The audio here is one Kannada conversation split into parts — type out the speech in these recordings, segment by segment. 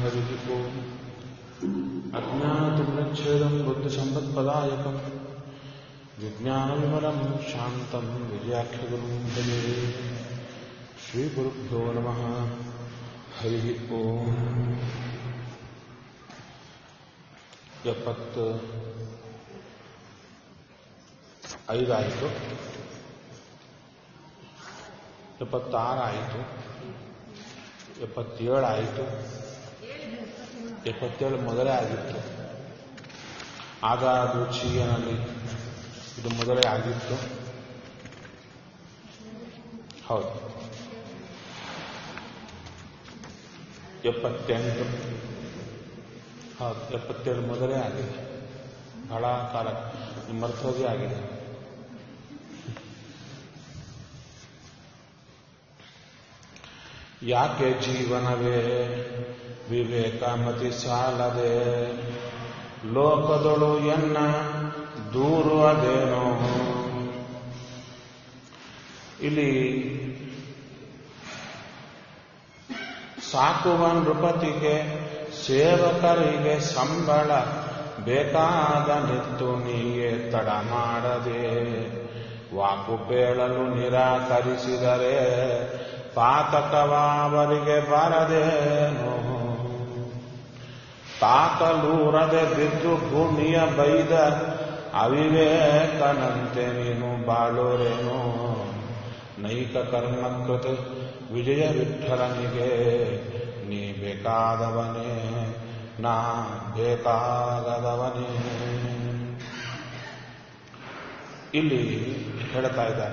हरिः ओम् अज्ञातुलच्छेदम् बुद्धिसम्पत्पदायकम् विज्ञानविमलम् शान्तम् विजयाख्यगुरुम् भजे श्रीगुरुभ्यो नमः हरिः ओम् ಎಪ್ಪತ್ತು ಐದಾಯಿತು ಎಪ್ಪತ್ತಾರಾಯಿತು ಎಪ್ಪತ್ತೇಳಾಯಿತು ಎಪ್ಪತ್ತೇಳು ಮೊದಲೇ ಆಗಿತ್ತು ಆಗ ಅದು ಚೀಯನಲ್ಲಿ ಇದು ಮೊದಲೇ ಆಗಿತ್ತು ಹೌದು ಎಪ್ಪತ್ತೆಂಟು ಹೌದು ಎಪ್ಪತ್ತೇಳು ಮೊದಲೇ ಆಗಿದೆ ಬಹಳ ಕಾಲ ಮರ್ತೋದೇ ಆಗಿದೆ ಯಾಕೆ ಜೀವನವೇ ವಿವೇಕ ಮತಿ ಸಾಲದೆ ಲೋಕದೊಳು ಎನ್ನ ದೂರು ಅದೇನೋ ಇಲ್ಲಿ ಸಾಕುವ ನೃಪತಿಗೆ ಸೇವಕರಿಗೆ ಸಂಬಳ ಬೇಕಾದ ನಿತ್ತು ನೀಗೆ ತಡ ಮಾಡದೆ ವಾಕು ಬೇಳಲು ನಿರಾಕರಿಸಿದರೆ ಪಾತಕವಾವರಿಗೆ ಬರದೇನು ತಾಕಲೂರದೆ ಬಿದ್ದು ಭೂಮಿಯ ಬೈದ ಅವಿವೇಕನಂತೆ ನೀನು ಬಾಳೋರೇನು ನೈಕ ಕರ್ಮಕೃತ ವಿಜಯ ವಿಠಲನಿಗೆ ನೀ ಬೇಕಾದವನೇ ನಾ ಬೇಕಾಗದವನೇ ಇಲ್ಲಿ ಹೇಳ್ತಾ ಇದ್ದಾರೆ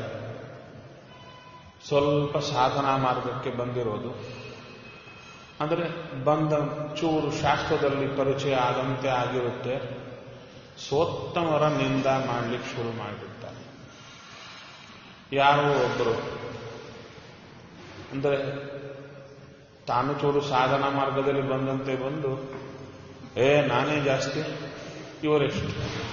ಸ್ವಲ್ಪ ಸಾಧನಾ ಮಾರ್ಗಕ್ಕೆ ಬಂದಿರೋದು ಅಂದರೆ ಬಂದ ಚೂರು ಶಾಸ್ತ್ರದಲ್ಲಿ ಪರಿಚಯ ಆದಂತೆ ಆಗಿರುತ್ತೆ ಸೋತ್ತಮರ ನಿಂದ ಮಾಡಲಿಕ್ಕೆ ಶುರು ಮಾಡಿಬಿಡ್ತಾರೆ ಯಾರೋ ಒಬ್ಬರು ಅಂದರೆ ತಾನು ಚೂರು ಸಾಧನಾ ಮಾರ್ಗದಲ್ಲಿ ಬಂದಂತೆ ಬಂದು ಏ ನಾನೇ ಜಾಸ್ತಿ ಇವರೆಷ್ಟು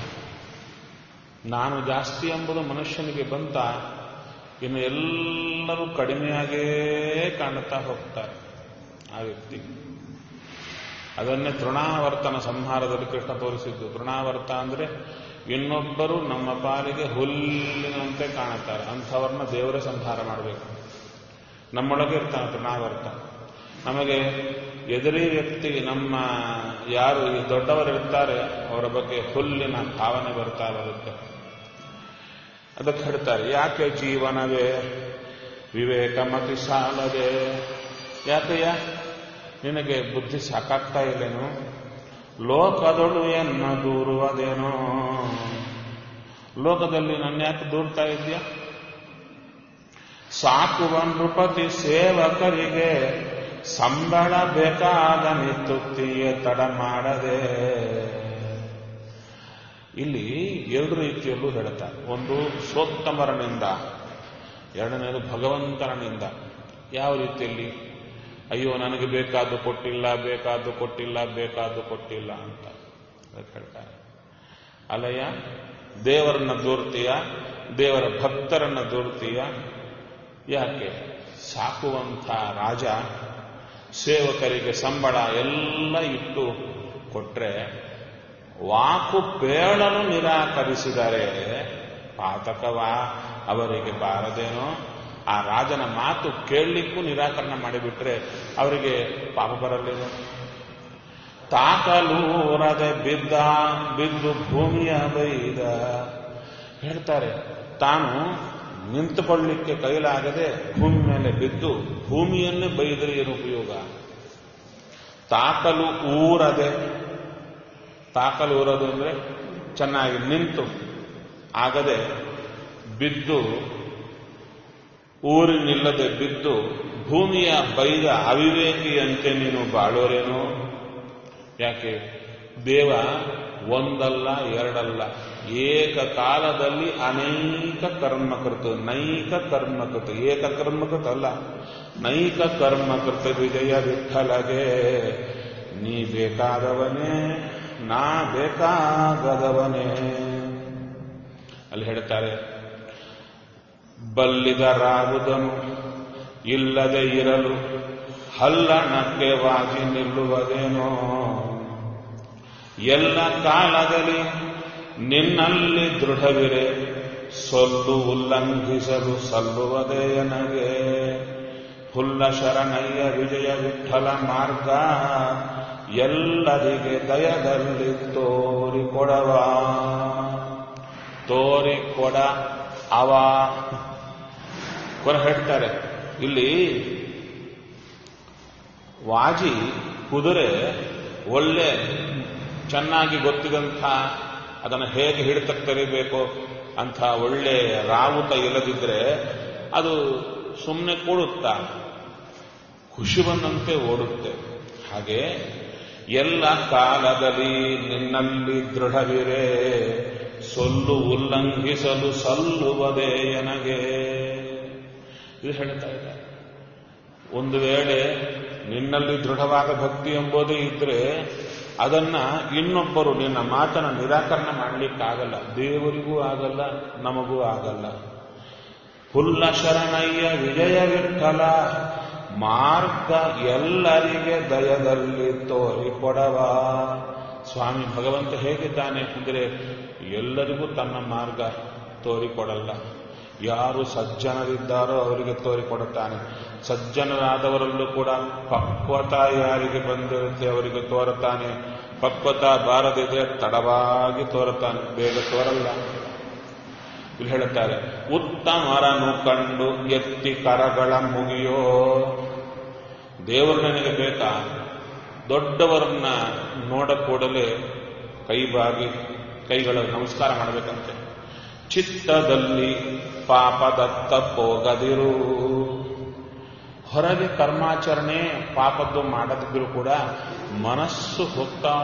ನಾನು ಜಾಸ್ತಿ ಎಂಬುದು ಮನುಷ್ಯನಿಗೆ ಬಂತ ಇನ್ನು ಎಲ್ಲರೂ ಕಡಿಮೆಯಾಗೇ ಕಾಣುತ್ತಾ ಹೋಗ್ತಾರೆ ಆ ವ್ಯಕ್ತಿ ಅದನ್ನೇ ತೃಣಾವರ್ತನ ಸಂಹಾರದಲ್ಲಿ ಕೃಷ್ಣ ತೋರಿಸಿದ್ದು ತೃಣಾವರ್ತ ಅಂದ್ರೆ ಇನ್ನೊಬ್ಬರು ನಮ್ಮ ಪಾಲಿಗೆ ಹುಲ್ಲಿನಂತೆ ಕಾಣುತ್ತಾರೆ ಅಂಥವ್ರನ್ನ ದೇವರೇ ಸಂಹಾರ ಮಾಡಬೇಕು ನಮ್ಮೊಳಗೆ ಇರ್ತಾನೆ ತೃಣಾವರ್ತ ನಮಗೆ ಎದುರಿ ವ್ಯಕ್ತಿ ನಮ್ಮ ಯಾರು ಈ ದೊಡ್ಡವರು ಇರ್ತಾರೆ ಅವರ ಬಗ್ಗೆ ಹುಲ್ಲಿನ ಭಾವನೆ ಬರ್ತಾ ಬರುತ್ತೆ ಅದಕ್ಕೆ ಹೇಳ್ತಾರೆ ಯಾಕೆ ಜೀವನವೇ ವಿವೇಕ ಮತಿ ಸಾಲದೆ ಯಾಕೆಯ ನಿನಗೆ ಬುದ್ಧಿ ಸಾಕಾಗ್ತಾ ಇಲ್ಲೇನು ಲೋಕದೊಳು ಎನ್ನ ದೂರುವುದೇನೋ ಲೋಕದಲ್ಲಿ ನನ್ನ ಯಾಕೆ ದೂರ್ತಾ ಇದೆಯಾ ಸಾಕುವ ನೃಪತಿ ಸೇವಕರಿಗೆ ಸಂಬಳ ಬೇಕಾದ ನಿತ್ತುತ್ತಿಯೇ ತಡ ಮಾಡದೆ ಇಲ್ಲಿ ಎರಡು ರೀತಿಯಲ್ಲೂ ಹೇಳ್ತಾರೆ ಒಂದು ಸೋತ್ತಮರನಿಂದ ಎರಡನೇದು ಭಗವಂತನಿಂದ ಯಾವ ರೀತಿಯಲ್ಲಿ ಅಯ್ಯೋ ನನಗೆ ಬೇಕಾದ್ದು ಕೊಟ್ಟಿಲ್ಲ ಬೇಕಾದ್ದು ಕೊಟ್ಟಿಲ್ಲ ಬೇಕಾದ್ದು ಕೊಟ್ಟಿಲ್ಲ ಅಂತ ಹೇಳ್ತಾರೆ ಅಲಯ ದೇವರನ್ನ ದೂರ್ತೀಯ ದೇವರ ಭಕ್ತರನ್ನ ದೂರ್ತೀಯ ಯಾಕೆ ಸಾಕುವಂಥ ರಾಜ ಸೇವಕರಿಗೆ ಸಂಬಳ ಎಲ್ಲ ಇಟ್ಟು ಕೊಟ್ರೆ ವಾಕು ಬೇಳಲು ನಿರಾಕರಿಸಿದರೆ ಪಾತಕವಾ ಅವರಿಗೆ ಬಾರದೇನೋ ಆ ರಾಜನ ಮಾತು ಕೇಳಲಿಕ್ಕೂ ನಿರಾಕರಣೆ ಮಾಡಿಬಿಟ್ರೆ ಅವರಿಗೆ ಪಾಪ ಬರಲಿಲ್ಲ ತಾಕಲೂರದೆ ಬಿದ್ದ ಬಿದ್ದು ಭೂಮಿಯ ಬೈದ ಹೇಳ್ತಾರೆ ತಾನು ನಿಂತುಕೊಳ್ಳಲಿಕ್ಕೆ ಕೈಲಾಗದೆ ಭೂಮಿ ಮೇಲೆ ಬಿದ್ದು ಭೂಮಿಯನ್ನೇ ಬೈದರೆ ಏನು ಉಪಯೋಗ ತಾಕಲು ಊರದೆ ತಾಕಲು ಊರದು ಅಂದ್ರೆ ಚೆನ್ನಾಗಿ ನಿಂತು ಆಗದೆ ಬಿದ್ದು ಊರಿನಿಲ್ಲದೆ ಬಿದ್ದು ಭೂಮಿಯ ಬೈದ ಅವಿವೇಕಿಯಂತೆ ನೀನು ಬಾಳೋರೇನು ಯಾಕೆ ದೇವ ಒಂದಲ್ಲ ಎರಡಲ್ಲ ಏಕಕಾಲದಲ್ಲಿ ಅನೇಕ ಕರ್ಮಕೃತ ನೈಕ ಕರ್ಮಕೃತ ಏಕ ಕರ್ಮಕೃತ ಅಲ್ಲ ನೈಕ ಕರ್ಮಕೃತ ವಿಜಯ ವಿಠಲಗೆ ನೀ ಬೇಕಾದವನೇ ನಾ ಬೇಕಾಗದವನೇ ಅಲ್ಲಿ ಹೇಳ್ತಾರೆ ಬಲ್ಲಿದರಾಗುವುದನು ಇಲ್ಲದೆ ಇರಲು ಹಲ್ಲಣಕ್ಕೆ ವಾಜಿ ನಿಲ್ಲುವುದೇನೋ ಎಲ್ಲ ಕಾಲದಲ್ಲಿ ನಿನ್ನಲ್ಲಿ ದೃಢವಿರೆ ಸೊಲ್ಲು ಉಲ್ಲಂಘಿಸಲು ಸಲ್ಲುವುದೇ ನನಗೆ ಹುಲ್ಲ ಶರಣಯ್ಯ ವಿಜಯ ವಿಠಲ ಮಾರ್ಗ ಎಲ್ಲರಿಗೆ ದಯದಲ್ಲಿ ತೋರಿಕೊಡವ ತೋರಿಕೊಡ ಅವ ಕೊರ ಹೇಳ್ತಾರೆ ಇಲ್ಲಿ ವಾಜಿ ಕುದುರೆ ಒಳ್ಳೆ ಚೆನ್ನಾಗಿ ಗೊತ್ತಿದಂಥ ಅದನ್ನು ಹೇಗೆ ಹಿಡಿತಕ್ಕೆ ತೆರಿಬೇಕು ಅಂಥ ಒಳ್ಳೆ ರಾವುತ ಇಲ್ಲದಿದ್ರೆ ಅದು ಸುಮ್ಮನೆ ಕೂಡುತ್ತಾ ಖುಷಿ ಬಂದಂತೆ ಓಡುತ್ತೆ ಹಾಗೆ ಎಲ್ಲ ಕಾಲದಲ್ಲಿ ನಿನ್ನಲ್ಲಿ ದೃಢವಿರೆ ಸೊಲ್ಲು ಉಲ್ಲಂಘಿಸಲು ಸಲ್ಲುವುದೇ ನನಗೆ ಇದು ಹೇಳ್ತಾ ಇದ್ದಾರೆ ಒಂದು ವೇಳೆ ನಿನ್ನಲ್ಲಿ ದೃಢವಾದ ಭಕ್ತಿ ಎಂಬುದೇ ಇದ್ರೆ ಅದನ್ನ ಇನ್ನೊಬ್ಬರು ನಿನ್ನ ಮಾತನ್ನ ನಿರಾಕರಣೆ ಮಾಡಲಿಕ್ಕಾಗಲ್ಲ ದೇವರಿಗೂ ಆಗಲ್ಲ ನಮಗೂ ಆಗಲ್ಲ ಹುಲ್ಲ ಶರಣಯ್ಯ ವಿಜಯ ವಿಠಲ ಮಾರ್ಗ ಎಲ್ಲರಿಗೆ ದಯದಲ್ಲಿ ತೋರಿಕೊಡವ ಸ್ವಾಮಿ ಭಗವಂತ ಹೇಗಿದ್ದಾನೆ ಅಂದರೆ ಎಲ್ಲರಿಗೂ ತನ್ನ ಮಾರ್ಗ ತೋರಿಕೊಡಲ್ಲ ಯಾರು ಸಜ್ಜನರಿದ್ದಾರೋ ಅವರಿಗೆ ತೋರಿಕೊಡುತ್ತಾನೆ ಸಜ್ಜನರಾದವರಲ್ಲೂ ಕೂಡ ಪಕ್ವತ ಯಾರಿಗೆ ಬಂದಿರುತ್ತೆ ಅವರಿಗೆ ತೋರುತ್ತಾನೆ ಪಕ್ವತ ಬಾರದಿದ್ರೆ ತಡವಾಗಿ ತೋರುತ್ತಾನೆ ಬೇಗ ತೋರಲ್ಲ ಇಲ್ಲಿ ಹೇಳುತ್ತಾರೆ ಉತ್ತಮರನು ಕಂಡು ಎತ್ತಿ ಕರಗಳ ಮುಗಿಯೋ ದೇವರು ನನಗೆ ಬೇಕಾ ದೊಡ್ಡವರನ್ನ ನೋಡ ಕೂಡಲೇ ಕೈ ಬಾಗಿ ಕೈಗಳ ನಮಸ್ಕಾರ ಮಾಡಬೇಕಂತೆ ಚಿತ್ತದಲ್ಲಿ ಪಾಪದತ್ತ ಹೋಗದಿರು ಹೊರಗೆ ಕರ್ಮಾಚರಣೆ ಪಾಪದ್ದು ಮಾಡದಿದ್ರು ಕೂಡ ಮನಸ್ಸು ಹೋಗ್ತಾ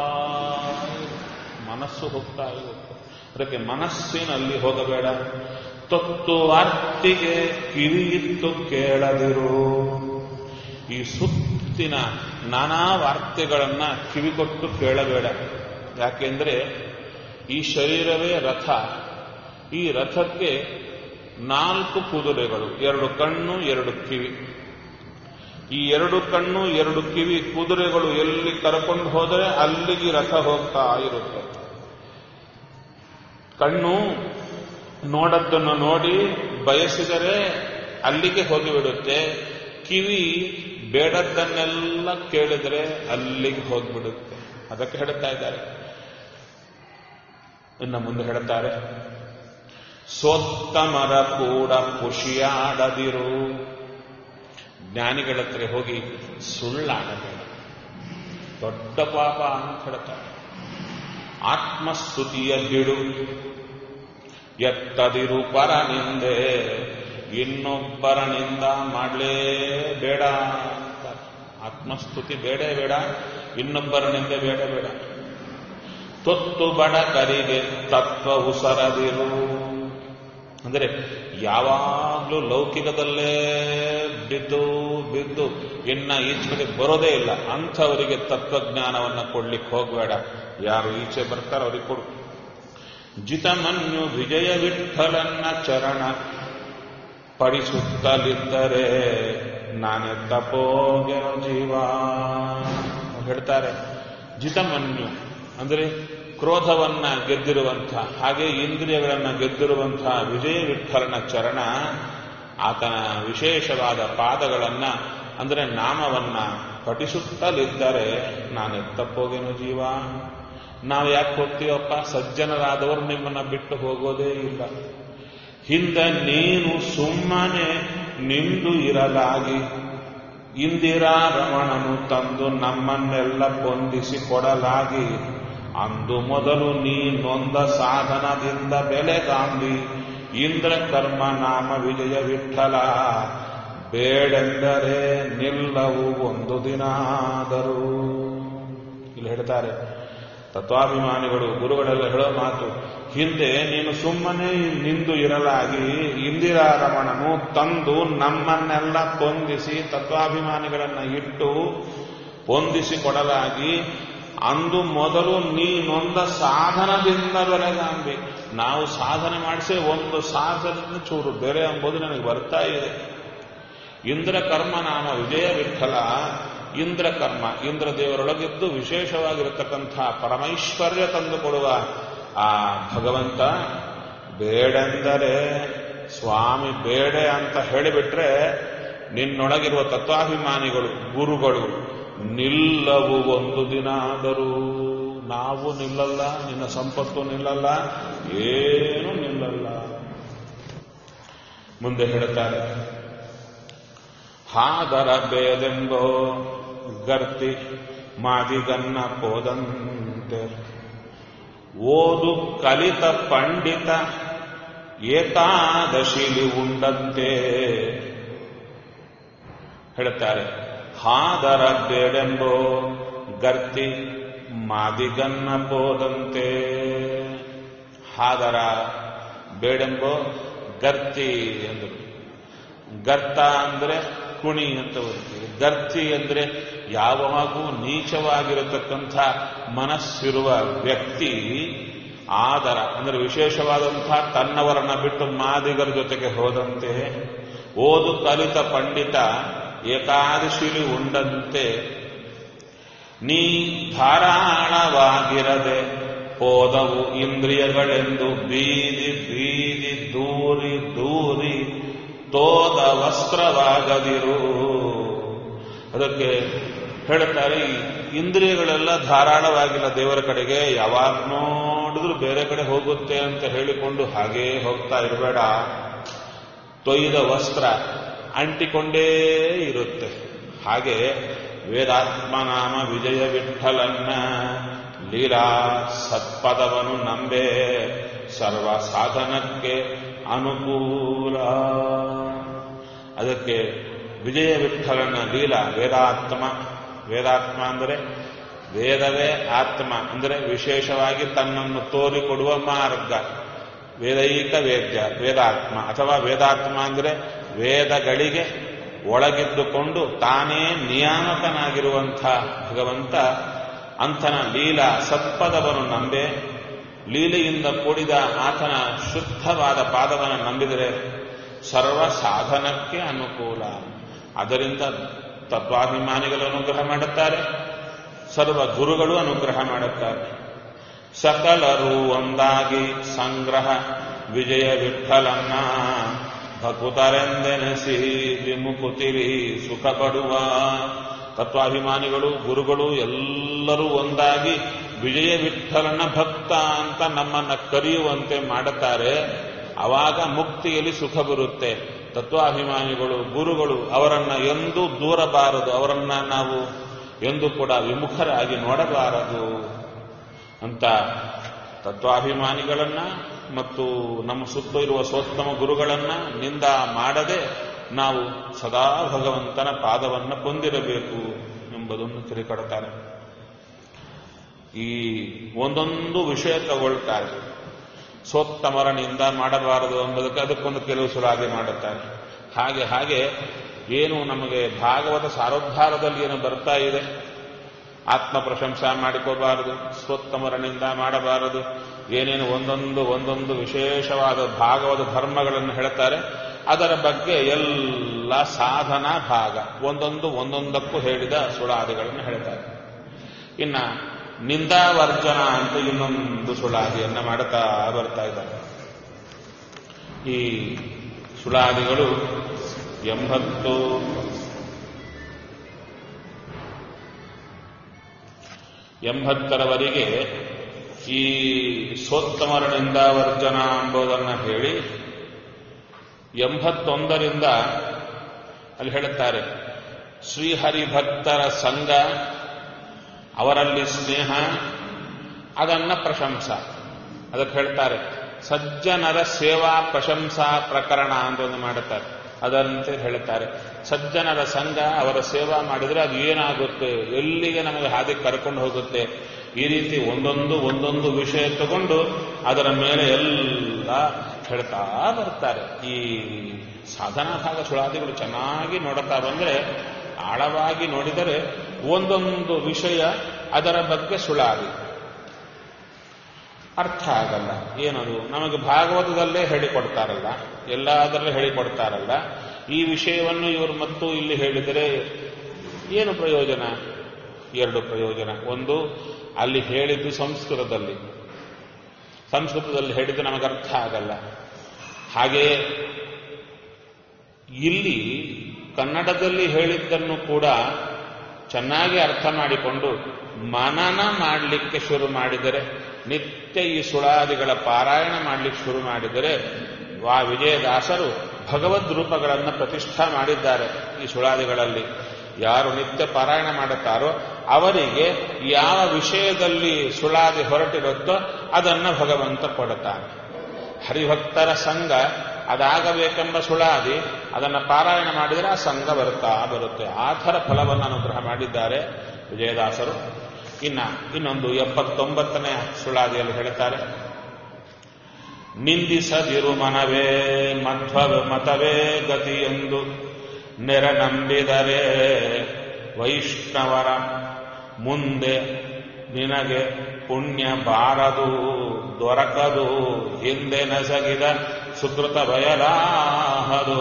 ಮನಸ್ಸು ಹೋಗ್ತಾ ಇರುತ್ತೆ ಅದಕ್ಕೆ ಮನಸ್ಸಿನಲ್ಲಿ ಹೋಗಬೇಡ ತೊತ್ತು ವಾರ್ತಿಗೆ ಕಿವಿಯಿತ್ತು ಕೇಳದಿರು ಈ ಸುತ್ತಿನ ನಾನಾ ವಾರ್ತೆಗಳನ್ನ ಕಿವಿಗೊಟ್ಟು ಕೇಳಬೇಡ ಯಾಕೆಂದ್ರೆ ಈ ಶರೀರವೇ ರಥ ಈ ರಥಕ್ಕೆ ನಾಲ್ಕು ಕುದುರೆಗಳು ಎರಡು ಕಣ್ಣು ಎರಡು ಕಿವಿ ಈ ಎರಡು ಕಣ್ಣು ಎರಡು ಕಿವಿ ಕುದುರೆಗಳು ಎಲ್ಲಿ ಕರ್ಕೊಂಡು ಹೋದರೆ ಅಲ್ಲಿಗೆ ರಥ ಹೋಗ್ತಾ ಇರುತ್ತೆ ಕಣ್ಣು ನೋಡದ್ದನ್ನು ನೋಡಿ ಬಯಸಿದರೆ ಅಲ್ಲಿಗೆ ಹೋಗಿಬಿಡುತ್ತೆ ಕಿವಿ ಬೇಡದ್ದನ್ನೆಲ್ಲ ಕೇಳಿದರೆ ಅಲ್ಲಿಗೆ ಹೋಗಿಬಿಡುತ್ತೆ ಅದಕ್ಕೆ ಹೇಳುತ್ತಾ ಇದ್ದಾರೆ ಇನ್ನು ಮುಂದೆ ಹೇಳುತ್ತಾರೆ ಸೋತ್ತಮರ ಕೂಡ ಖುಷಿಯಾಡದಿರು ಜ್ಞಾನಿಗಳ ಹತ್ರ ಹೋಗಿ ಸುಳ್ಳಾಡಬೇಡ ದೊಡ್ಡ ಪಾಪ ಅಂತ ಹೇಳ್ತಾರೆ ಆತ್ಮಸ್ತುತಿಯ ಬಿಡು ಎತ್ತದಿರು ಪರ ನಿಂದೆ ಇನ್ನೊಬ್ಬರ ನಿಂದ ಮಾಡಲೇಬೇಡ ಆತ್ಮಸ್ತುತಿ ಬೇಡ ಬೇಡ ಇನ್ನೊಬ್ಬರ ನಿಂದೆ ಬೇಡ ಬೇಡ ತೊತ್ತು ಬಡಕರಿಗೆ ತತ್ವ ಉಸರದಿರು ಅಂದರೆ ಯಾವಾಗಲೂ ಲೌಕಿಕದಲ್ಲೇ ಬಿದ್ದು ಬಿದ್ದು ಇನ್ನ ಈಚೆಗೆ ಬರೋದೇ ಇಲ್ಲ ಅಂಥವರಿಗೆ ತತ್ವಜ್ಞಾನವನ್ನು ಕೊಡ್ಲಿಕ್ಕೆ ಹೋಗಬೇಡ ಯಾರು ಈಚೆ ಬರ್ತಾರೋ ಅವ್ರಿಗೆ ಕೊಡು ಜಿತಮನ್ಯು ವಿಜಯ ವಿಠಲನ್ನ ಚರಣ ಪಡಿಸುತ್ತಲಿದ್ದರೆ ನಾನೇ ತಪೋಗೆ ಜೀವ ಹೇಳ್ತಾರೆ ಜಿತಮನ್ಯು ಅಂದರೆ ಕ್ರೋಧವನ್ನ ಗೆದ್ದಿರುವಂಥ ಹಾಗೆ ಇಂದ್ರಿಯಗಳನ್ನ ಗೆದ್ದಿರುವಂಥ ವಿಜಯ ವಿಠಲನ ಚರಣ ಆತನ ವಿಶೇಷವಾದ ಪಾದಗಳನ್ನ ಅಂದರೆ ನಾಮವನ್ನ ಪಠಿಸುತ್ತಲಿದ್ದರೆ ನಾನು ತಪ್ಪೋಗೇನು ಜೀವ ನಾವು ಯಾಕೆ ಹೋಗ್ತೀವಪ್ಪ ಸಜ್ಜನರಾದವರು ನಿಮ್ಮನ್ನ ಬಿಟ್ಟು ಹೋಗೋದೇ ಇಲ್ಲ ಹಿಂದೆ ನೀನು ಸುಮ್ಮನೆ ನಿಂದು ಇರಲಾಗಿ ಇಂದಿರಾ ರಮಣನು ತಂದು ನಮ್ಮನ್ನೆಲ್ಲ ಹೊಂದಿಸಿ ಕೊಡಲಾಗಿ ಅಂದು ಮೊದಲು ನೀ ನೊಂದ ಸಾಧನದಿಂದ ಬೆಲೆಗಾಂಬಿ ಇಂದ್ರ ಕರ್ಮ ನಾಮ ವಿಜಯ ವಿಠಲ ಬೇಡೆಂದರೆ ನಿಲ್ಲವು ಒಂದು ದಿನಾದರೂ ಇಲ್ಲಿ ಹೇಳ್ತಾರೆ ತತ್ವಾಭಿಮಾನಿಗಳು ಗುರುಗಳೆಲ್ಲ ಹೇಳೋ ಮಾತು ಹಿಂದೆ ನೀನು ಸುಮ್ಮನೆ ನಿಂದು ಇರಲಾಗಿ ಇಂದಿರಾ ರಮಣನು ತಂದು ನಮ್ಮನ್ನೆಲ್ಲ ಪೊಂದಿಸಿ ತತ್ವಾಭಿಮಾನಿಗಳನ್ನ ಇಟ್ಟು ಪೊಂದಿಸಿ ಕೊಡಲಾಗಿ ಅಂದು ಮೊದಲು ನೀನೊಂದ ಸಾಧನದಿಂದ ಬೆಳೆಗಾಂಬಿ ನಾವು ಸಾಧನೆ ಮಾಡಿಸಿ ಒಂದು ಸಾಧನದಿಂದ ಚೂರು ಬೆಲೆ ಎಂಬುದು ನನಗೆ ಬರ್ತಾ ಇದೆ ಇಂದ್ರಕರ್ಮ ನಾಮ ವಿಜಯ ವಿಠಲ ಇಂದ್ರಕರ್ಮ ಇಂದ್ರ ದೇವರೊಳಗಿದ್ದು ವಿಶೇಷವಾಗಿರತಕ್ಕಂಥ ಪರಮೈಶ್ವರ್ಯ ತಂದುಕೊಡುವ ಆ ಭಗವಂತ ಬೇಡೆಂದರೆ ಸ್ವಾಮಿ ಬೇಡೆ ಅಂತ ಹೇಳಿಬಿಟ್ರೆ ನಿನ್ನೊಳಗಿರುವ ತತ್ವಾಭಿಮಾನಿಗಳು ಗುರುಗಳು ನಿಲ್ಲವು ಒಂದು ದಿನ ಆದರೂ ನಾವು ನಿಲ್ಲಲ್ಲ ನಿನ್ನ ಸಂಪತ್ತು ನಿಲ್ಲಲ್ಲ ಏನು ನಿಲ್ಲಲ್ಲ ಮುಂದೆ ಹೇಳುತ್ತಾರೆ ಹಾದರ ಬೇದೆಂಬೋ ಗರ್ತಿ ಮಾದಿಗನ್ನ ಪೋದಂತೆ ಓದು ಕಲಿತ ಪಂಡಿತ ಏಕಾದಶಿಲಿ ಉಂಡಂತೆ ಹೇಳುತ್ತಾರೆ ಹಾದರ ಬೇಡೆಂಬೋ ಗರ್ತಿ ಮಾದಿಗನ್ನ ಪೋದಂತೆ ಹಾದರ ಬೇಡೆಂಬೋ ಗರ್ತಿ ಎಂದರು ಗರ್ತ ಅಂದ್ರೆ ಕುಣಿ ಅಂತ ಬರುತ್ತದೆ ಗರ್ತಿ ಅಂದ್ರೆ ಯಾವಾಗೂ ನೀಚವಾಗಿರತಕ್ಕಂಥ ಮನಸ್ಸಿರುವ ವ್ಯಕ್ತಿ ಆದರ ಅಂದ್ರೆ ವಿಶೇಷವಾದಂತಹ ತನ್ನವರನ್ನ ಬಿಟ್ಟು ಮಾದಿಗರ ಜೊತೆಗೆ ಹೋದಂತೆ ಓದು ಕಲಿತ ಪಂಡಿತ ಏಕಾದಶಿಲಿ ಉಂಡಂತೆ ನೀ ಧಾರಾಳವಾಗಿರದೆ ಹೋದವು ಇಂದ್ರಿಯಗಳೆಂದು ಬೀದಿ ಬೀದಿ ದೂರಿ ದೂರಿ ತೋದ ವಸ್ತ್ರವಾಗದಿರು ಅದಕ್ಕೆ ಹೇಳ್ತಾರೆ ಈ ಇಂದ್ರಿಯಗಳೆಲ್ಲ ಧಾರಾಳವಾಗಿಲ್ಲ ದೇವರ ಕಡೆಗೆ ಯಾವಾಗ ನೋಡಿದ್ರು ಬೇರೆ ಕಡೆ ಹೋಗುತ್ತೆ ಅಂತ ಹೇಳಿಕೊಂಡು ಹಾಗೇ ಹೋಗ್ತಾ ಇರಬೇಡ ತೊಯ್ದ ವಸ್ತ್ರ ಅಂಟಿಕೊಂಡೇ ಇರುತ್ತೆ ಹಾಗೆ ವೇದಾತ್ಮನಾಮ ವಿಜಯ ವಿಠಲನ್ನ ಲೀಲಾ ಸತ್ಪದವನು ನಂಬೆ ಸರ್ವ ಸಾಧನಕ್ಕೆ ಅನುಕೂಲ ಅದಕ್ಕೆ ವಿಜಯ ವಿಠಲನ ಲೀಲಾ ವೇದಾತ್ಮ ವೇದಾತ್ಮ ಅಂದರೆ ವೇದವೇ ಆತ್ಮ ಅಂದರೆ ವಿಶೇಷವಾಗಿ ತನ್ನನ್ನು ತೋರಿಕೊಡುವ ಮಾರ್ಗ ವೇದೈಕ ವೇದ್ಯ ವೇದಾತ್ಮ ಅಥವಾ ವೇದಾತ್ಮ ಅಂದರೆ ವೇದಗಳಿಗೆ ಒಳಗಿದ್ದುಕೊಂಡು ತಾನೇ ನಿಯಾಮಕನಾಗಿರುವಂಥ ಭಗವಂತ ಅಂಥನ ಲೀಲಾ ಸತ್ಪದವನ್ನು ನಂಬೆ ಲೀಲೆಯಿಂದ ಕೂಡಿದ ಆತನ ಶುದ್ಧವಾದ ಪಾದವನ್ನು ನಂಬಿದರೆ ಸರ್ವ ಸಾಧನಕ್ಕೆ ಅನುಕೂಲ ಅದರಿಂದ ತತ್ವಾಭಿಮಾನಿಗಳು ಅನುಗ್ರಹ ಮಾಡುತ್ತಾರೆ ಸರ್ವ ಗುರುಗಳು ಅನುಗ್ರಹ ಮಾಡುತ್ತಾರೆ ಸಕಲರು ಒಂದಾಗಿ ಸಂಗ್ರಹ ವಿಜಯ ವಿಠಲನ್ನ ಭಕುತರೆಂದೆನೆಸಿ ವಿಮುಕುತಿರಿ ಸುಖ ಪಡುವ ತತ್ವಾಭಿಮಾನಿಗಳು ಗುರುಗಳು ಎಲ್ಲರೂ ಒಂದಾಗಿ ವಿಜಯ ವಿಠಲನ ಭಕ್ತ ಅಂತ ನಮ್ಮನ್ನ ಕರೆಯುವಂತೆ ಮಾಡುತ್ತಾರೆ ಆವಾಗ ಮುಕ್ತಿಯಲ್ಲಿ ಸುಖ ಬರುತ್ತೆ ತತ್ವಾಭಿಮಾನಿಗಳು ಗುರುಗಳು ಅವರನ್ನ ಎಂದೂ ದೂರಬಾರದು ಅವರನ್ನ ನಾವು ಎಂದು ಕೂಡ ವಿಮುಖರಾಗಿ ನೋಡಬಾರದು ಅಂತ ತತ್ವಾಭಿಮಾನಿಗಳನ್ನ ಮತ್ತು ನಮ್ಮ ಸುತ್ತ ಇರುವ ಸೋತ್ತಮ ಗುರುಗಳನ್ನ ನಿಂದ ಮಾಡದೆ ನಾವು ಸದಾ ಭಗವಂತನ ಪಾದವನ್ನು ಹೊಂದಿರಬೇಕು ಎಂಬುದನ್ನು ತಿಳಿಕೊಡ್ತಾರೆ ಈ ಒಂದೊಂದು ವಿಷಯ ತಗೊಳ್ತಾರೆ ಸೋತ್ತಮರ ನಿಂದ ಮಾಡಬಾರದು ಎಂಬುದಕ್ಕೆ ಅದಕ್ಕೊಂದು ಕೆಲವು ಸುಳಾಗಿ ಮಾಡುತ್ತಾರೆ ಹಾಗೆ ಹಾಗೆ ಏನು ನಮಗೆ ಭಾಗವತ ಸಾರೋದ್ಧಾರದಲ್ಲಿ ಏನು ಬರ್ತಾ ಇದೆ ಆತ್ಮ ಪ್ರಶಂಸಾ ಮಾಡಿಕೋಬಾರದು ಸ್ವೋತ್ತಮರನಿಂದ ಮಾಡಬಾರದು ಏನೇನು ಒಂದೊಂದು ಒಂದೊಂದು ವಿಶೇಷವಾದ ಭಾಗವತ ಧರ್ಮಗಳನ್ನು ಹೇಳ್ತಾರೆ ಅದರ ಬಗ್ಗೆ ಎಲ್ಲ ಸಾಧನ ಭಾಗ ಒಂದೊಂದು ಒಂದೊಂದಕ್ಕೂ ಹೇಳಿದ ಸುಳಾದಿಗಳನ್ನು ಹೇಳ್ತಾರೆ ಇನ್ನ ನಿಂದಾವರ್ಜನ ಅಂತ ಇನ್ನೊಂದು ಸುಳಾದಿಯನ್ನ ಮಾಡುತ್ತಾ ಬರ್ತಾ ಇದ್ದಾರೆ ಈ ಸುಳಾದಿಗಳು ಎಂಬತ್ತು ಎಂಬತ್ತರವರೆಗೆ ಈ ಸೋತ್ತಮರ ನಿಂದಾವರ್ಜನ ಎಂಬುದನ್ನು ಹೇಳಿ ಎಂಬತ್ತೊಂದರಿಂದ ಅಲ್ಲಿ ಹೇಳುತ್ತಾರೆ ಶ್ರೀಹರಿಭಕ್ತರ ಸಂಘ ಅವರಲ್ಲಿ ಸ್ನೇಹ ಅದನ್ನ ಪ್ರಶಂಸ ಅದಕ್ಕೆ ಹೇಳ್ತಾರೆ ಸಜ್ಜನರ ಸೇವಾ ಪ್ರಶಂಸಾ ಪ್ರಕರಣ ಅಂತ ಒಂದು ಮಾಡುತ್ತಾರೆ ಅದರಂತೆ ಹೇಳುತ್ತಾರೆ ಸಜ್ಜನರ ಸಂಘ ಅವರ ಸೇವಾ ಮಾಡಿದರೆ ಅದು ಏನಾಗುತ್ತೆ ಎಲ್ಲಿಗೆ ನಮಗೆ ಹಾದಿ ಕರ್ಕೊಂಡು ಹೋಗುತ್ತೆ ಈ ರೀತಿ ಒಂದೊಂದು ಒಂದೊಂದು ವಿಷಯ ತಗೊಂಡು ಅದರ ಮೇಲೆ ಎಲ್ಲ ಹೇಳ್ತಾ ಬರ್ತಾರೆ ಈ ಸಾಧನಾ ಭಾಗ ಸುಳಾದಿಗಳು ಚೆನ್ನಾಗಿ ನೋಡುತ್ತಾ ಬಂದರೆ ಆಳವಾಗಿ ನೋಡಿದರೆ ಒಂದೊಂದು ವಿಷಯ ಅದರ ಬಗ್ಗೆ ಸುಳಾದಿ ಅರ್ಥ ಆಗಲ್ಲ ಏನದು ನಮಗೆ ಭಾಗವತದಲ್ಲೇ ಹೇಳಿಕೊಡ್ತಾರಲ್ಲ ಎಲ್ಲದರಲ್ಲೂ ಹೇಳಿಕೊಡ್ತಾರಲ್ಲ ಈ ವಿಷಯವನ್ನು ಇವರು ಮತ್ತು ಇಲ್ಲಿ ಹೇಳಿದರೆ ಏನು ಪ್ರಯೋಜನ ಎರಡು ಪ್ರಯೋಜನ ಒಂದು ಅಲ್ಲಿ ಹೇಳಿದ್ದು ಸಂಸ್ಕೃತದಲ್ಲಿ ಸಂಸ್ಕೃತದಲ್ಲಿ ಹೇಳಿದ್ದು ನಮಗೆ ಅರ್ಥ ಆಗಲ್ಲ ಹಾಗೆಯೇ ಇಲ್ಲಿ ಕನ್ನಡದಲ್ಲಿ ಹೇಳಿದ್ದನ್ನು ಕೂಡ ಚೆನ್ನಾಗಿ ಅರ್ಥ ಮಾಡಿಕೊಂಡು ಮನನ ಮಾಡಲಿಕ್ಕೆ ಶುರು ಮಾಡಿದರೆ ನಿತ್ಯ ಈ ಸುಳಾದಿಗಳ ಪಾರಾಯಣ ಮಾಡಲಿಕ್ಕೆ ಶುರು ಮಾಡಿದರೆ ವಾ ವಿಜಯದಾಸರು ಭಗವದ್ ರೂಪಗಳನ್ನು ಪ್ರತಿಷ್ಠಾ ಮಾಡಿದ್ದಾರೆ ಈ ಸುಳಾದಿಗಳಲ್ಲಿ ಯಾರು ನಿತ್ಯ ಪಾರಾಯಣ ಮಾಡುತ್ತಾರೋ ಅವರಿಗೆ ಯಾವ ವಿಷಯದಲ್ಲಿ ಸುಳಾದಿ ಹೊರಟಿರುತ್ತೋ ಅದನ್ನು ಭಗವಂತ ಕೊಡುತ್ತಾನೆ ಹರಿಭಕ್ತರ ಸಂಘ ಅದಾಗಬೇಕೆಂಬ ಸುಳಾದಿ ಅದನ್ನು ಪಾರಾಯಣ ಮಾಡಿದರೆ ಆ ಸಂಘ ಬರುತ್ತಾ ಬರುತ್ತೆ ಆ ಥರ ಫಲವನ್ನು ಅನುಗ್ರಹ ಮಾಡಿದ್ದಾರೆ ವಿಜಯದಾಸರು ಇನ್ನ ಇನ್ನೊಂದು ಎಪ್ಪತ್ತೊಂಬತ್ತನೇ ಸುಳಾದಿಯಲ್ಲಿ ಹೇಳ್ತಾರೆ ನಿಂದಿಸದಿರು ಮನವೇ ಮಧ್ವ ಮತವೇ ಗತಿಯೆಂದು ನೆರನಂಬಿದರೆ ವೈಷ್ಣವರ ಮುಂದೆ ನಿನಗೆ ಪುಣ್ಯ ಬಾರದು ದೊರಕದು ಹಿಂದೆ ನಸಗಿದ ಸುಕೃತ ಬಯಲಾಹದು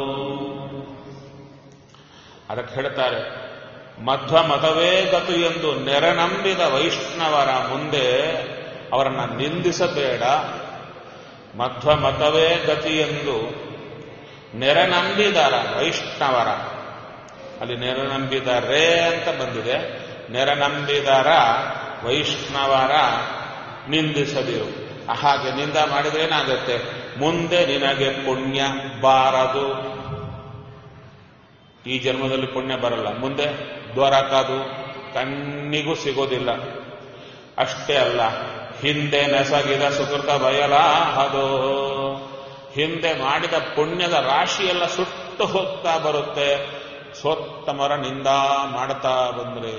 ಅದಕ್ಕೆ ಹೇಳ್ತಾರೆ ಮಧ್ವ ಮತವೇ ಗತು ಎಂದು ನೆರನಂಬಿದ ವೈಷ್ಣವರ ಮುಂದೆ ಅವರನ್ನ ನಿಂದಿಸಬೇಡ ಮಧ್ವ ಮತವೇ ಗತಿ ಎಂದು ನೆರನಂಬಿದರ ವೈಷ್ಣವರ ಅಲ್ಲಿ ನೆರನಂಬಿದರೆ ಅಂತ ಬಂದಿದೆ ನೆರನಂಬಿದರ ವೈಷ್ಣವರ ನಿಂದಿಸದಿರು ಹಾಗೆ ನಿಂದ ಮಾಡಿದ್ರೆ ಏನಾಗುತ್ತೆ ಮುಂದೆ ನಿನಗೆ ಪುಣ್ಯ ಬಾರದು ಈ ಜನ್ಮದಲ್ಲಿ ಪುಣ್ಯ ಬರಲ್ಲ ಮುಂದೆ ದೊರಕದು ಕಣ್ಣಿಗೂ ಸಿಗೋದಿಲ್ಲ ಅಷ್ಟೇ ಅಲ್ಲ ಹಿಂದೆ ನೆಸಗಿದ ಸುಕೃತ ಬಯಲಾಹದು ಹಿಂದೆ ಮಾಡಿದ ಪುಣ್ಯದ ರಾಶಿಯೆಲ್ಲ ಸುಟ್ಟು ಹೋಗ್ತಾ ಬರುತ್ತೆ ಸೋತ್ತಮರ ನಿಂದ ಮಾಡ್ತಾ ಬಂದ್ರೆ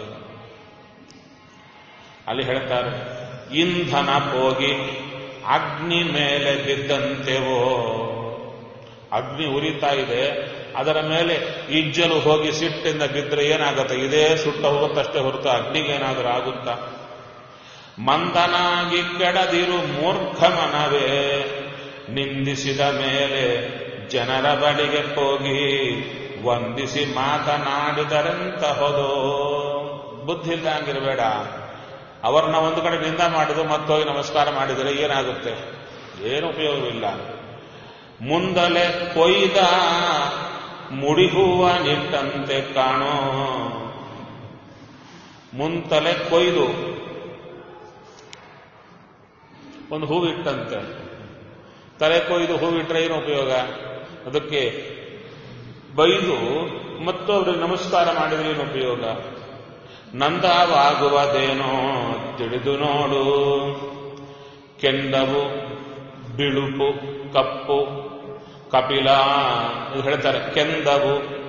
ಅಲ್ಲಿ ಹೇಳ್ತಾರೆ ಇಂಧನ ಹೋಗಿ ಅಗ್ನಿ ಮೇಲೆ ಬಿದ್ದಂತೆವೋ ಅಗ್ನಿ ಉರಿತಾ ಇದೆ ಅದರ ಮೇಲೆ ಇಜ್ಜಲು ಹೋಗಿ ಸಿಟ್ಟಿಂದ ಬಿದ್ದರೆ ಏನಾಗುತ್ತೆ ಇದೇ ಸುಟ್ಟ ಹೋಗುತ್ತಷ್ಟೇ ಹೊರತು ಅಗ್ನಿಗೆ ಏನಾದರೂ ಆಗುತ್ತಾ ಮಂದನಾಗಿ ಕೆಡದಿರು ಮೂರ್ಖ ಮನವೇ ನಿಂದಿಸಿದ ಮೇಲೆ ಜನರ ಬಳಿಗೆ ಹೋಗಿ ವಂದಿಸಿ ಮಾತನಾಡಿದರೆಂತ ಹೋದೋ ಬುದ್ಧಿ ಇಲ್ದಂಗಿರಬೇಡ ಅವ್ರನ್ನ ಒಂದು ಕಡೆ ನಿಂದ ಮಾಡಿದ್ರು ಮತ್ತೋಗಿ ನಮಸ್ಕಾರ ಮಾಡಿದರೆ ಏನಾಗುತ್ತೆ ಏನು ಉಪಯೋಗವಿಲ್ಲ ಮುಂದಲೆ ಕೊಯ್ದ ಮುಡಿಹೂವ ನಿಟ್ಟಂತೆ ಕಾಣೋ ಮುಂತಲೆ ಕೊಯ್ದು ಒಂದು ಹೂವಿಟ್ಟಂತೆ ತಲೆ ಕೊಯ್ದು ಹೂವಿಟ್ರೆ ಏನು ಉಪಯೋಗ ಅದಕ್ಕೆ ಬೈದು ಮತ್ತು ಅವ್ರಿಗೆ ನಮಸ್ಕಾರ ಮಾಡಿದ್ರೆ ಏನು ಉಪಯೋಗ ನಂದವಾಗುವುದೇನೋ ತಿಳಿದು ನೋಡು ಕೆಂಡವು ಬಿಳುಪು ಕಪ್ಪು ಕಪಿಲ ಇದು ಹೇಳ್ತಾರೆ ಕೆಂದವು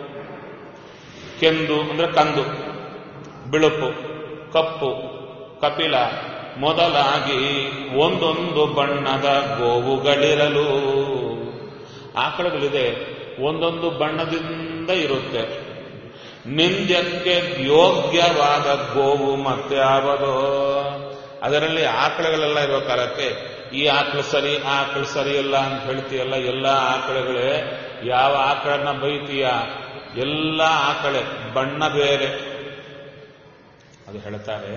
ಕೆಂದು ಅಂದ್ರೆ ಕಂದು ಬಿಳುಪು ಕಪ್ಪು ಕಪಿಲ ಮೊದಲಾಗಿ ಒಂದೊಂದು ಬಣ್ಣದ ಗೋವುಗಳಿರಲು ಆಕಳುಗಳಿದೆ ಒಂದೊಂದು ಬಣ್ಣದಿಂದ ಇರುತ್ತೆ ನಿಂದ್ಯಕ್ಕೆ ಯೋಗ್ಯವಾದ ಗೋವು ಮತ್ತೆ ಯಾವದೋ ಅದರಲ್ಲಿ ಆಕಳುಗಳೆಲ್ಲ ಇರೋ ಕಾಲಕ್ಕೆ ಈ ಆಕಳು ಸರಿ ಆ ಆಕಳು ಸರಿ ಇಲ್ಲ ಅಂತ ಹೇಳ್ತೀಯಲ್ಲ ಎಲ್ಲ ಆಕಳುಗಳೇ ಯಾವ ಆಕಳನ್ನ ಬೈತೀಯ ಎಲ್ಲ ಆಕಳೆ ಬಣ್ಣ ಬೇರೆ ಅದು ಹೇಳ್ತಾರೆ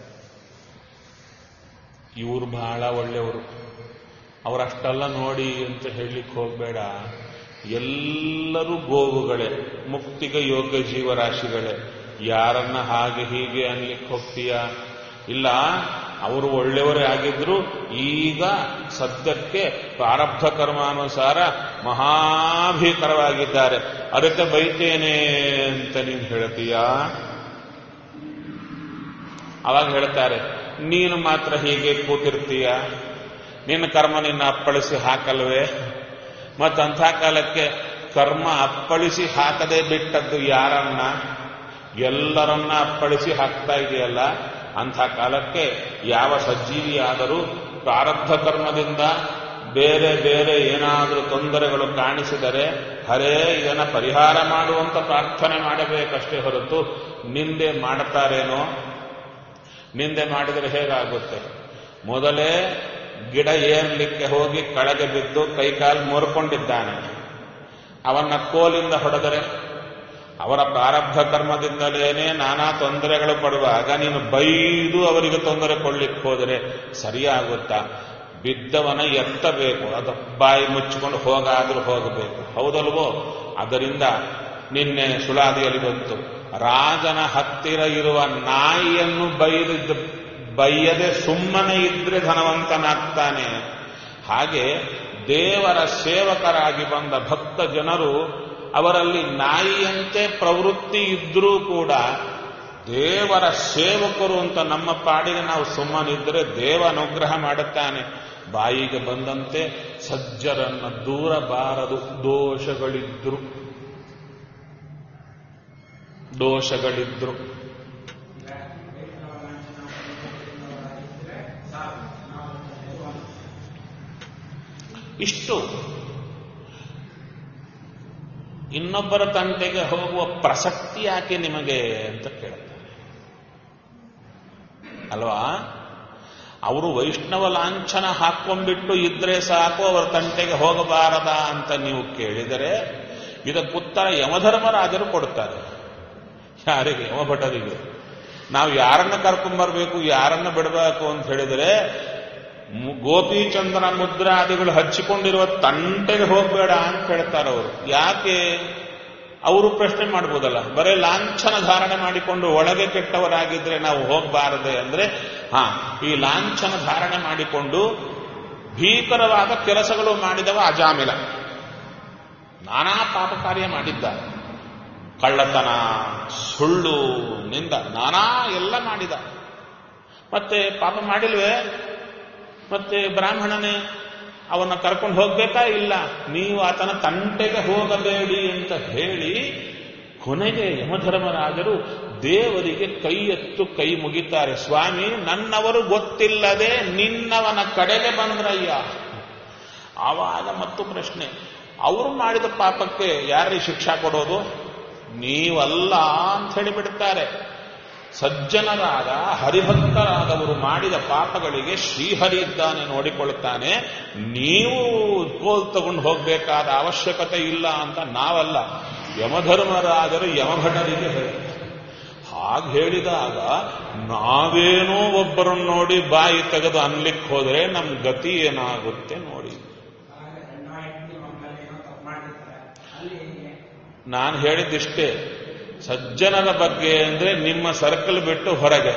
ಇವರು ಬಹಳ ಒಳ್ಳೆಯವರು ಅವರಷ್ಟೆಲ್ಲ ನೋಡಿ ಅಂತ ಹೇಳಲಿಕ್ಕೆ ಹೋಗಬೇಡ ಎಲ್ಲರೂ ಗೋವುಗಳೇ ಮುಕ್ತಿಗೆ ಯೋಗ್ಯ ಜೀವರಾಶಿಗಳೇ ಯಾರನ್ನ ಹಾಗೆ ಹೀಗೆ ಅನ್ಲಿಕ್ಕೆ ಹೋಗ್ತೀಯ ಇಲ್ಲ ಅವರು ಒಳ್ಳೆಯವರೇ ಆಗಿದ್ರು ಈಗ ಸದ್ಯಕ್ಕೆ ಪ್ರಾರಬ್ಧ ಕರ್ಮಾನುಸಾರ ಮಹಾಭೀಕರವಾಗಿದ್ದಾರೆ ಅದಕ್ಕೆ ಬೈತೇನೆ ಅಂತ ನೀನು ಹೇಳ್ತೀಯಾ ಅವಾಗ ಹೇಳ್ತಾರೆ ನೀನು ಮಾತ್ರ ಹೀಗೆ ಕೂತಿರ್ತೀಯ ನಿನ್ನ ಕರ್ಮ ನಿನ್ನ ಅಪ್ಪಳಿಸಿ ಹಾಕಲ್ವೇ ಮತ್ತಂಥ ಕಾಲಕ್ಕೆ ಕರ್ಮ ಅಪ್ಪಳಿಸಿ ಹಾಕದೆ ಬಿಟ್ಟದ್ದು ಯಾರನ್ನ ಎಲ್ಲರನ್ನ ಅಪ್ಪಳಿಸಿ ಹಾಕ್ತಾ ಇದೆಯಲ್ಲ ಅಂಥ ಕಾಲಕ್ಕೆ ಯಾವ ಸಜ್ಜೀವಿಯಾದರೂ ಪ್ರಾರಬ್ಧ ಕರ್ಮದಿಂದ ಬೇರೆ ಬೇರೆ ಏನಾದರೂ ತೊಂದರೆಗಳು ಕಾಣಿಸಿದರೆ ಹರೇ ಇದನ್ನು ಪರಿಹಾರ ಮಾಡುವಂತ ಪ್ರಾರ್ಥನೆ ಮಾಡಬೇಕಷ್ಟೇ ಹೊರತು ನಿಂದೆ ಮಾಡುತ್ತಾರೇನೋ ನಿಂದೆ ಮಾಡಿದರೆ ಹೇಗಾಗುತ್ತೆ ಮೊದಲೇ ಗಿಡ ಏರ್ಲಿಕ್ಕೆ ಹೋಗಿ ಕೆಳಗೆ ಬಿದ್ದು ಕೈಕಾಲು ಮುರ್ಕೊಂಡಿದ್ದಾನೆ ಅವನ್ನ ಕೋಲಿಂದ ಹೊಡೆದರೆ ಅವರ ಪ್ರಾರಬ್ಧ ಕರ್ಮದಿಂದಲೇನೆ ನಾನಾ ತೊಂದರೆಗಳು ಪಡುವಾಗ ನೀನು ಬೈದು ಅವರಿಗೆ ತೊಂದರೆ ಕೊಡ್ಲಿಕ್ಕೆ ಹೋದರೆ ಸರಿಯಾಗುತ್ತಾ ಬಿದ್ದವನ ಎತ್ತಬೇಕು ಅದು ಬಾಯಿ ಮುಚ್ಚಿಕೊಂಡು ಹೋಗಾದ್ರೂ ಹೋಗಬೇಕು ಹೌದಲ್ವೋ ಅದರಿಂದ ನಿನ್ನೆ ಸುಳಾದಿಯಲ್ಲಿ ಬಂತು ರಾಜನ ಹತ್ತಿರ ಇರುವ ನಾಯಿಯನ್ನು ಬೈದಿದ್ದ ಬೈಯದೆ ಸುಮ್ಮನೆ ಇದ್ರೆ ಧನವಂತನಾಗ್ತಾನೆ ಹಾಗೆ ದೇವರ ಸೇವಕರಾಗಿ ಬಂದ ಭಕ್ತ ಜನರು ಅವರಲ್ಲಿ ನಾಯಿಯಂತೆ ಪ್ರವೃತ್ತಿ ಇದ್ರೂ ಕೂಡ ದೇವರ ಸೇವಕರು ಅಂತ ನಮ್ಮ ಪಾಡಿಗೆ ನಾವು ಸುಮ್ಮನಿದ್ರೆ ದೇವ ಅನುಗ್ರಹ ಮಾಡುತ್ತಾನೆ ಬಾಯಿಗೆ ಬಂದಂತೆ ಸಜ್ಜರನ್ನ ದೂರ ಬಾರದು ದೋಷಗಳಿದ್ರು ದೋಷಗಳಿದ್ರು ಇಷ್ಟು ಇನ್ನೊಬ್ಬರ ತಂಟೆಗೆ ಹೋಗುವ ಪ್ರಸಕ್ತಿ ಯಾಕೆ ನಿಮಗೆ ಅಂತ ಕೇಳ್ತಾರೆ ಅಲ್ವಾ ಅವರು ವೈಷ್ಣವ ಲಾಂಛನ ಹಾಕೊಂಡ್ಬಿಟ್ಟು ಇದ್ರೆ ಸಾಕು ಅವರ ತಂಟೆಗೆ ಹೋಗಬಾರದ ಅಂತ ನೀವು ಕೇಳಿದರೆ ಇದಕ್ಕುತ್ತರ ಯಮಧರ್ಮರಾಜರು ಕೊಡ್ತಾರೆ ಯಾರಿಗೆ ಯಮಭಟರಿಗೆ ನಾವು ಯಾರನ್ನ ಕರ್ಕೊಂಬರ್ಬೇಕು ಯಾರನ್ನ ಬಿಡಬೇಕು ಅಂತ ಹೇಳಿದರೆ ಮು- ಗೋಪೀಚಂದ್ರನ ಮುದ್ರಾದಿಗಳು ಹಚ್ಚಿಕೊಂಡಿರುವ ತಂಟೆಗೆ ಹೋಗಬೇಡ ಅಂತ ಹೇಳ್ತಾರೆ ಅವರು ಯಾಕೆ ಅವರು ಪ್ರಶ್ನೆ ಮಾಡ್ಬೋದಲ್ಲ ಬರೇ ಲಾಂಛನ ಧಾರಣೆ ಮಾಡಿಕೊಂಡು ಒಳಗೆ ಕೆಟ್ಟವರಾಗಿದ್ರೆ ನಾವು ಹೋಗಬಾರದೆ ಅಂದ್ರೆ ಹಾ ಈ ಲಾಂಛನ ಧಾರಣೆ ಮಾಡಿಕೊಂಡು ಭೀಕರವಾದ ಕೆಲಸಗಳು ಮಾಡಿದವ ಅಜಾಮಿಲ ನಾನಾ ಪಾಪ ಕಾರ್ಯ ಮಾಡಿದ್ದ ಕಳ್ಳತನ ಸುಳ್ಳು ನಿಂದ ನಾನಾ ಎಲ್ಲ ಮಾಡಿದ ಮತ್ತೆ ಪಾಪ ಮಾಡಿಲ್ವೇ ಮತ್ತೆ ಬ್ರಾಹ್ಮಣನೇ ಅವನ್ನ ಕರ್ಕೊಂಡು ಹೋಗ್ಬೇಕಾ ಇಲ್ಲ ನೀವು ಆತನ ತಂಟೆಗೆ ಹೋಗಬೇಡಿ ಅಂತ ಹೇಳಿ ಕೊನೆಗೆ ಯಮಧರ್ಮರಾಜರು ದೇವರಿಗೆ ಕೈ ಎತ್ತು ಕೈ ಮುಗಿತಾರೆ ಸ್ವಾಮಿ ನನ್ನವರು ಗೊತ್ತಿಲ್ಲದೆ ನಿನ್ನವನ ಕಡೆಗೆ ಬಂದ್ರಯ್ಯ ಆವಾಗ ಮತ್ತು ಪ್ರಶ್ನೆ ಅವರು ಮಾಡಿದ ಪಾಪಕ್ಕೆ ಯಾರಿಗೆ ಶಿಕ್ಷಾ ಕೊಡೋದು ನೀವಲ್ಲ ಅಂತ ಹೇಳಿಬಿಡ್ತಾರೆ ಸಜ್ಜನರಾದ ಹರಿಭಕ್ತರಾದವರು ಮಾಡಿದ ಪಾಪಗಳಿಗೆ ಶ್ರೀಹರಿ ಇದ್ದಾನೆ ನೋಡಿಕೊಳ್ಳುತ್ತಾನೆ ನೀವು ಕೋಲ್ ತಗೊಂಡು ಹೋಗಬೇಕಾದ ಅವಶ್ಯಕತೆ ಇಲ್ಲ ಅಂತ ನಾವಲ್ಲ ಯಮಧರ್ಮರಾದರು ಯಮಭಟರಿಗೆ ಹೇಳಿ ಹಾಗೆ ಹೇಳಿದಾಗ ನಾವೇನೋ ಒಬ್ಬರನ್ನು ನೋಡಿ ಬಾಯಿ ತೆಗೆದು ಅನ್ಲಿಕ್ಕೆ ಹೋದರೆ ನಮ್ಮ ಗತಿ ಏನಾಗುತ್ತೆ ನೋಡಿ ನಾನು ಹೇಳಿದ್ದಿಷ್ಟೇ ಸಜ್ಜನರ ಬಗ್ಗೆ ಅಂದ್ರೆ ನಿಮ್ಮ ಸರ್ಕಲ್ ಬಿಟ್ಟು ಹೊರಗೆ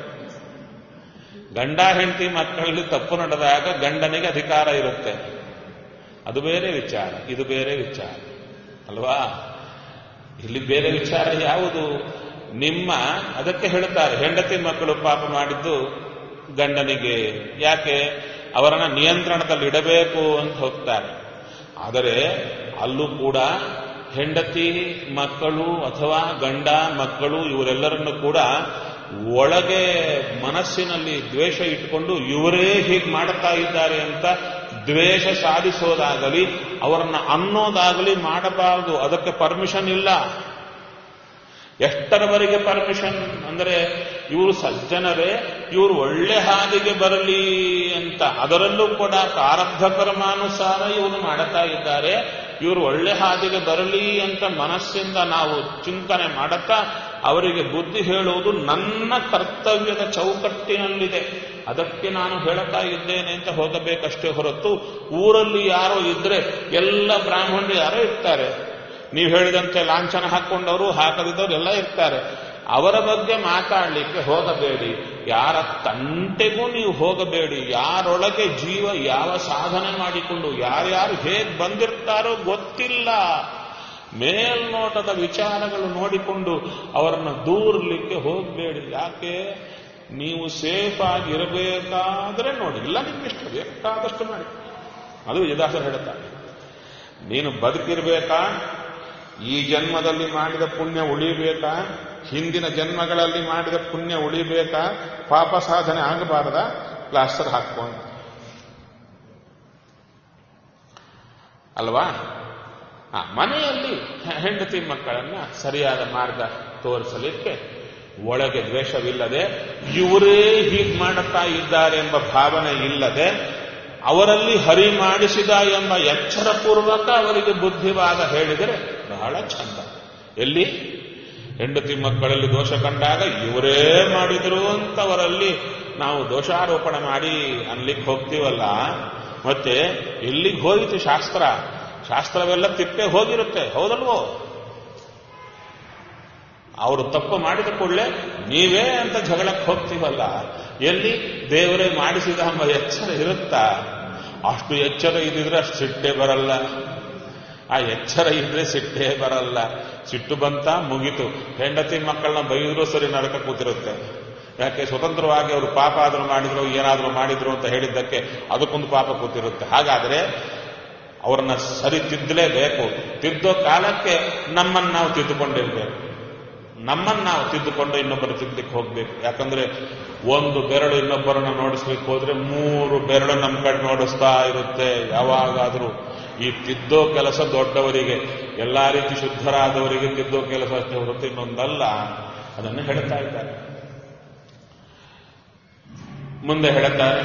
ಗಂಡ ಹೆಂಡತಿ ಮಕ್ಕಳಲ್ಲಿ ತಪ್ಪು ನಡೆದಾಗ ಗಂಡನಿಗೆ ಅಧಿಕಾರ ಇರುತ್ತೆ ಅದು ಬೇರೆ ವಿಚಾರ ಇದು ಬೇರೆ ವಿಚಾರ ಅಲ್ವಾ ಇಲ್ಲಿ ಬೇರೆ ವಿಚಾರ ಯಾವುದು ನಿಮ್ಮ ಅದಕ್ಕೆ ಹೇಳ್ತಾರೆ ಹೆಂಡತಿ ಮಕ್ಕಳು ಪಾಪ ಮಾಡಿದ್ದು ಗಂಡನಿಗೆ ಯಾಕೆ ಅವರನ್ನ ನಿಯಂತ್ರಣದಲ್ಲಿ ಇಡಬೇಕು ಅಂತ ಹೋಗ್ತಾರೆ ಆದರೆ ಅಲ್ಲೂ ಕೂಡ ಹೆಂಡತಿ ಮಕ್ಕಳು ಅಥವಾ ಗಂಡ ಮಕ್ಕಳು ಇವರೆಲ್ಲರನ್ನು ಕೂಡ ಒಳಗೆ ಮನಸ್ಸಿನಲ್ಲಿ ದ್ವೇಷ ಇಟ್ಟುಕೊಂಡು ಇವರೇ ಹೀಗೆ ಮಾಡ್ತಾ ಇದ್ದಾರೆ ಅಂತ ದ್ವೇಷ ಸಾಧಿಸೋದಾಗಲಿ ಅವರನ್ನ ಅನ್ನೋದಾಗಲಿ ಮಾಡಬಾರದು ಅದಕ್ಕೆ ಪರ್ಮಿಷನ್ ಇಲ್ಲ ಎಷ್ಟರವರೆಗೆ ಪರ್ಮಿಷನ್ ಅಂದರೆ ಇವರು ಸಜ್ಜನರೇ ಇವರು ಒಳ್ಳೆ ಹಾದಿಗೆ ಬರಲಿ ಅಂತ ಅದರಲ್ಲೂ ಕೂಡ ಪ್ರಾರಬ್ಧ ಕರ್ಮಾನುಸಾರ ಇವರು ಮಾಡುತ್ತಾ ಇದ್ದಾರೆ ಇವರು ಒಳ್ಳೆ ಹಾದಿಗೆ ಬರಲಿ ಅಂತ ಮನಸ್ಸಿಂದ ನಾವು ಚಿಂತನೆ ಮಾಡುತ್ತಾ ಅವರಿಗೆ ಬುದ್ಧಿ ಹೇಳುವುದು ನನ್ನ ಕರ್ತವ್ಯದ ಚೌಕಟ್ಟಿನಲ್ಲಿದೆ ಅದಕ್ಕೆ ನಾನು ಹೇಳುತ್ತಾ ಇದ್ದೇನೆ ಅಂತ ಹೋಗಬೇಕಷ್ಟೇ ಹೊರತು ಊರಲ್ಲಿ ಯಾರೋ ಇದ್ರೆ ಎಲ್ಲ ಬ್ರಾಹ್ಮಣರು ಯಾರೋ ಇರ್ತಾರೆ ನೀವು ಹೇಳಿದಂತೆ ಲಾಂಛನ ಹಾಕೊಂಡವರು ಹಾಕದಿದ್ದವರು ಎಲ್ಲ ಇರ್ತಾರೆ ಅವರ ಬಗ್ಗೆ ಮಾತಾಡಲಿಕ್ಕೆ ಹೋಗಬೇಡಿ ಯಾರ ತಂಟೆಗೂ ನೀವು ಹೋಗಬೇಡಿ ಯಾರೊಳಗೆ ಜೀವ ಯಾವ ಸಾಧನೆ ಮಾಡಿಕೊಂಡು ಯಾರ್ಯಾರು ಹೇಗೆ ಬಂದಿರ್ತಾರೋ ಗೊತ್ತಿಲ್ಲ ಮೇಲ್ನೋಟದ ವಿಚಾರಗಳು ನೋಡಿಕೊಂಡು ಅವರನ್ನು ದೂರ್ಲಿಕ್ಕೆ ಹೋಗಬೇಡಿ ಯಾಕೆ ನೀವು ಸೇಫ್ ಆಗಿ ಇರಬೇಕಾದ್ರೆ ನೋಡಿ ಇಲ್ಲ ನಿಮ್ಗೆ ಇಷ್ಟ ಬೇಕಾದಷ್ಟು ಮಾಡಿ ಅದು ವಿಜಯದಾಸರು ಹೇಳುತ್ತಾರೆ ನೀನು ಬದುಕಿರ್ಬೇಕಾ ಈ ಜನ್ಮದಲ್ಲಿ ಮಾಡಿದ ಪುಣ್ಯ ಉಳಿಬೇಕಾ ಹಿಂದಿನ ಜನ್ಮಗಳಲ್ಲಿ ಮಾಡಿದ ಪುಣ್ಯ ಉಳಿಬೇಕಾ ಪಾಪ ಸಾಧನೆ ಆಗಬಾರದ ಪ್ಲಾಸ್ಟರ್ ಹಾಕೊಂಡು ಅಲ್ವಾ ಆ, ಮನೆಯಲ್ಲಿ ಹೆಂಡತಿ ಮಕ್ಕಳನ್ನ ಸರಿಯಾದ ಮಾರ್ಗ ತೋರಿಸಲಿಕ್ಕೆ ಒಳಗೆ ದ್ವೇಷವಿಲ್ಲದೆ ಇವರೇ ಹೀಗೆ ಮಾಡುತ್ತಾ ಇದ್ದಾರೆ ಎಂಬ ಭಾವನೆ ಇಲ್ಲದೆ ಅವರಲ್ಲಿ ಹರಿ ಮಾಡಿಸಿದ ಎಂಬ ಎಚ್ಚರಪೂರ್ವಕ ಅವರಿಗೆ ಬುದ್ಧಿವಾದ ಹೇಳಿದರೆ ಬಹಳ ಚಂದ ಎಲ್ಲಿ ಹೆಂಡತಿ ಮಕ್ಕಳಲ್ಲಿ ದೋಷ ಕಂಡಾಗ ಇವರೇ ಮಾಡಿದ್ರು ಅಂತವರಲ್ಲಿ ನಾವು ದೋಷಾರೋಪಣೆ ಮಾಡಿ ಅನ್ಲಿಕ್ಕೆ ಹೋಗ್ತೀವಲ್ಲ ಮತ್ತೆ ಎಲ್ಲಿಗೆ ಹೋಯಿತು ಶಾಸ್ತ್ರ ಶಾಸ್ತ್ರವೆಲ್ಲ ತಿಪ್ಪೆ ಹೋಗಿರುತ್ತೆ ಹೌದಲ್ವೋ ಅವರು ತಪ್ಪು ಮಾಡಿದ ಕೂಡಲೇ ನೀವೇ ಅಂತ ಜಗಳಕ್ಕೆ ಹೋಗ್ತೀವಲ್ಲ ಎಲ್ಲಿ ದೇವರೇ ಮಾಡಿಸಿದ ಎಂಬ ಎಚ್ಚರ ಇರುತ್ತಾ ಅಷ್ಟು ಎಚ್ಚರ ಇದ್ದಿದ್ರೆ ಅಷ್ಟು ಸಿಟ್ಟೆ ಬರಲ್ಲ ಆ ಎಚ್ಚರ ಇದ್ರೆ ಸಿಟ್ಟೇ ಬರಲ್ಲ ಸಿಟ್ಟು ಬಂತ ಮುಗೀತು ಹೆಂಡತಿ ಮಕ್ಕಳನ್ನ ಬೈದ್ರು ಸರಿ ನರಕ ಕೂತಿರುತ್ತೆ ಯಾಕೆ ಸ್ವತಂತ್ರವಾಗಿ ಅವರು ಪಾಪ ಆದರೂ ಮಾಡಿದ್ರು ಏನಾದರೂ ಮಾಡಿದ್ರು ಅಂತ ಹೇಳಿದ್ದಕ್ಕೆ ಅದಕ್ಕೊಂದು ಪಾಪ ಕೂತಿರುತ್ತೆ ಹಾಗಾದ್ರೆ ಅವ್ರನ್ನ ಸರಿ ತಿದ್ದಲೇಬೇಕು ತಿದ್ದೋ ಕಾಲಕ್ಕೆ ನಮ್ಮನ್ನು ನಾವು ತಿದ್ದುಕೊಂಡಿರ್ಬೇಕು ನಮ್ಮನ್ನು ನಾವು ತಿದ್ದುಕೊಂಡು ಇನ್ನೊಬ್ಬರು ತಿದ್ದಲಿಕ್ಕೆ ಹೋಗ್ಬೇಕು ಯಾಕಂದ್ರೆ ಒಂದು ಬೆರಳು ಇನ್ನೊಬ್ಬರನ್ನ ನೋಡಿಸ್ಲಿಕ್ಕೆ ಹೋದ್ರೆ ಮೂರು ಬೆರಳು ನಮ್ಮ ಕಡೆ ನೋಡಿಸ್ತಾ ಇರುತ್ತೆ ಯಾವಾಗಾದ್ರೂ ಈ ತಿದ್ದೋ ಕೆಲಸ ದೊಡ್ಡವರಿಗೆ ಎಲ್ಲಾ ರೀತಿ ಶುದ್ಧರಾದವರಿಗೆ ತಿದ್ದೋ ಕೆಲಸ ಅಷ್ಟೇ ಹೊರತು ಇನ್ನೊಂದಲ್ಲ ಅದನ್ನು ಹೇಳ್ತಾ ಇದ್ದಾರೆ ಮುಂದೆ ಹೇಳುತ್ತಾರೆ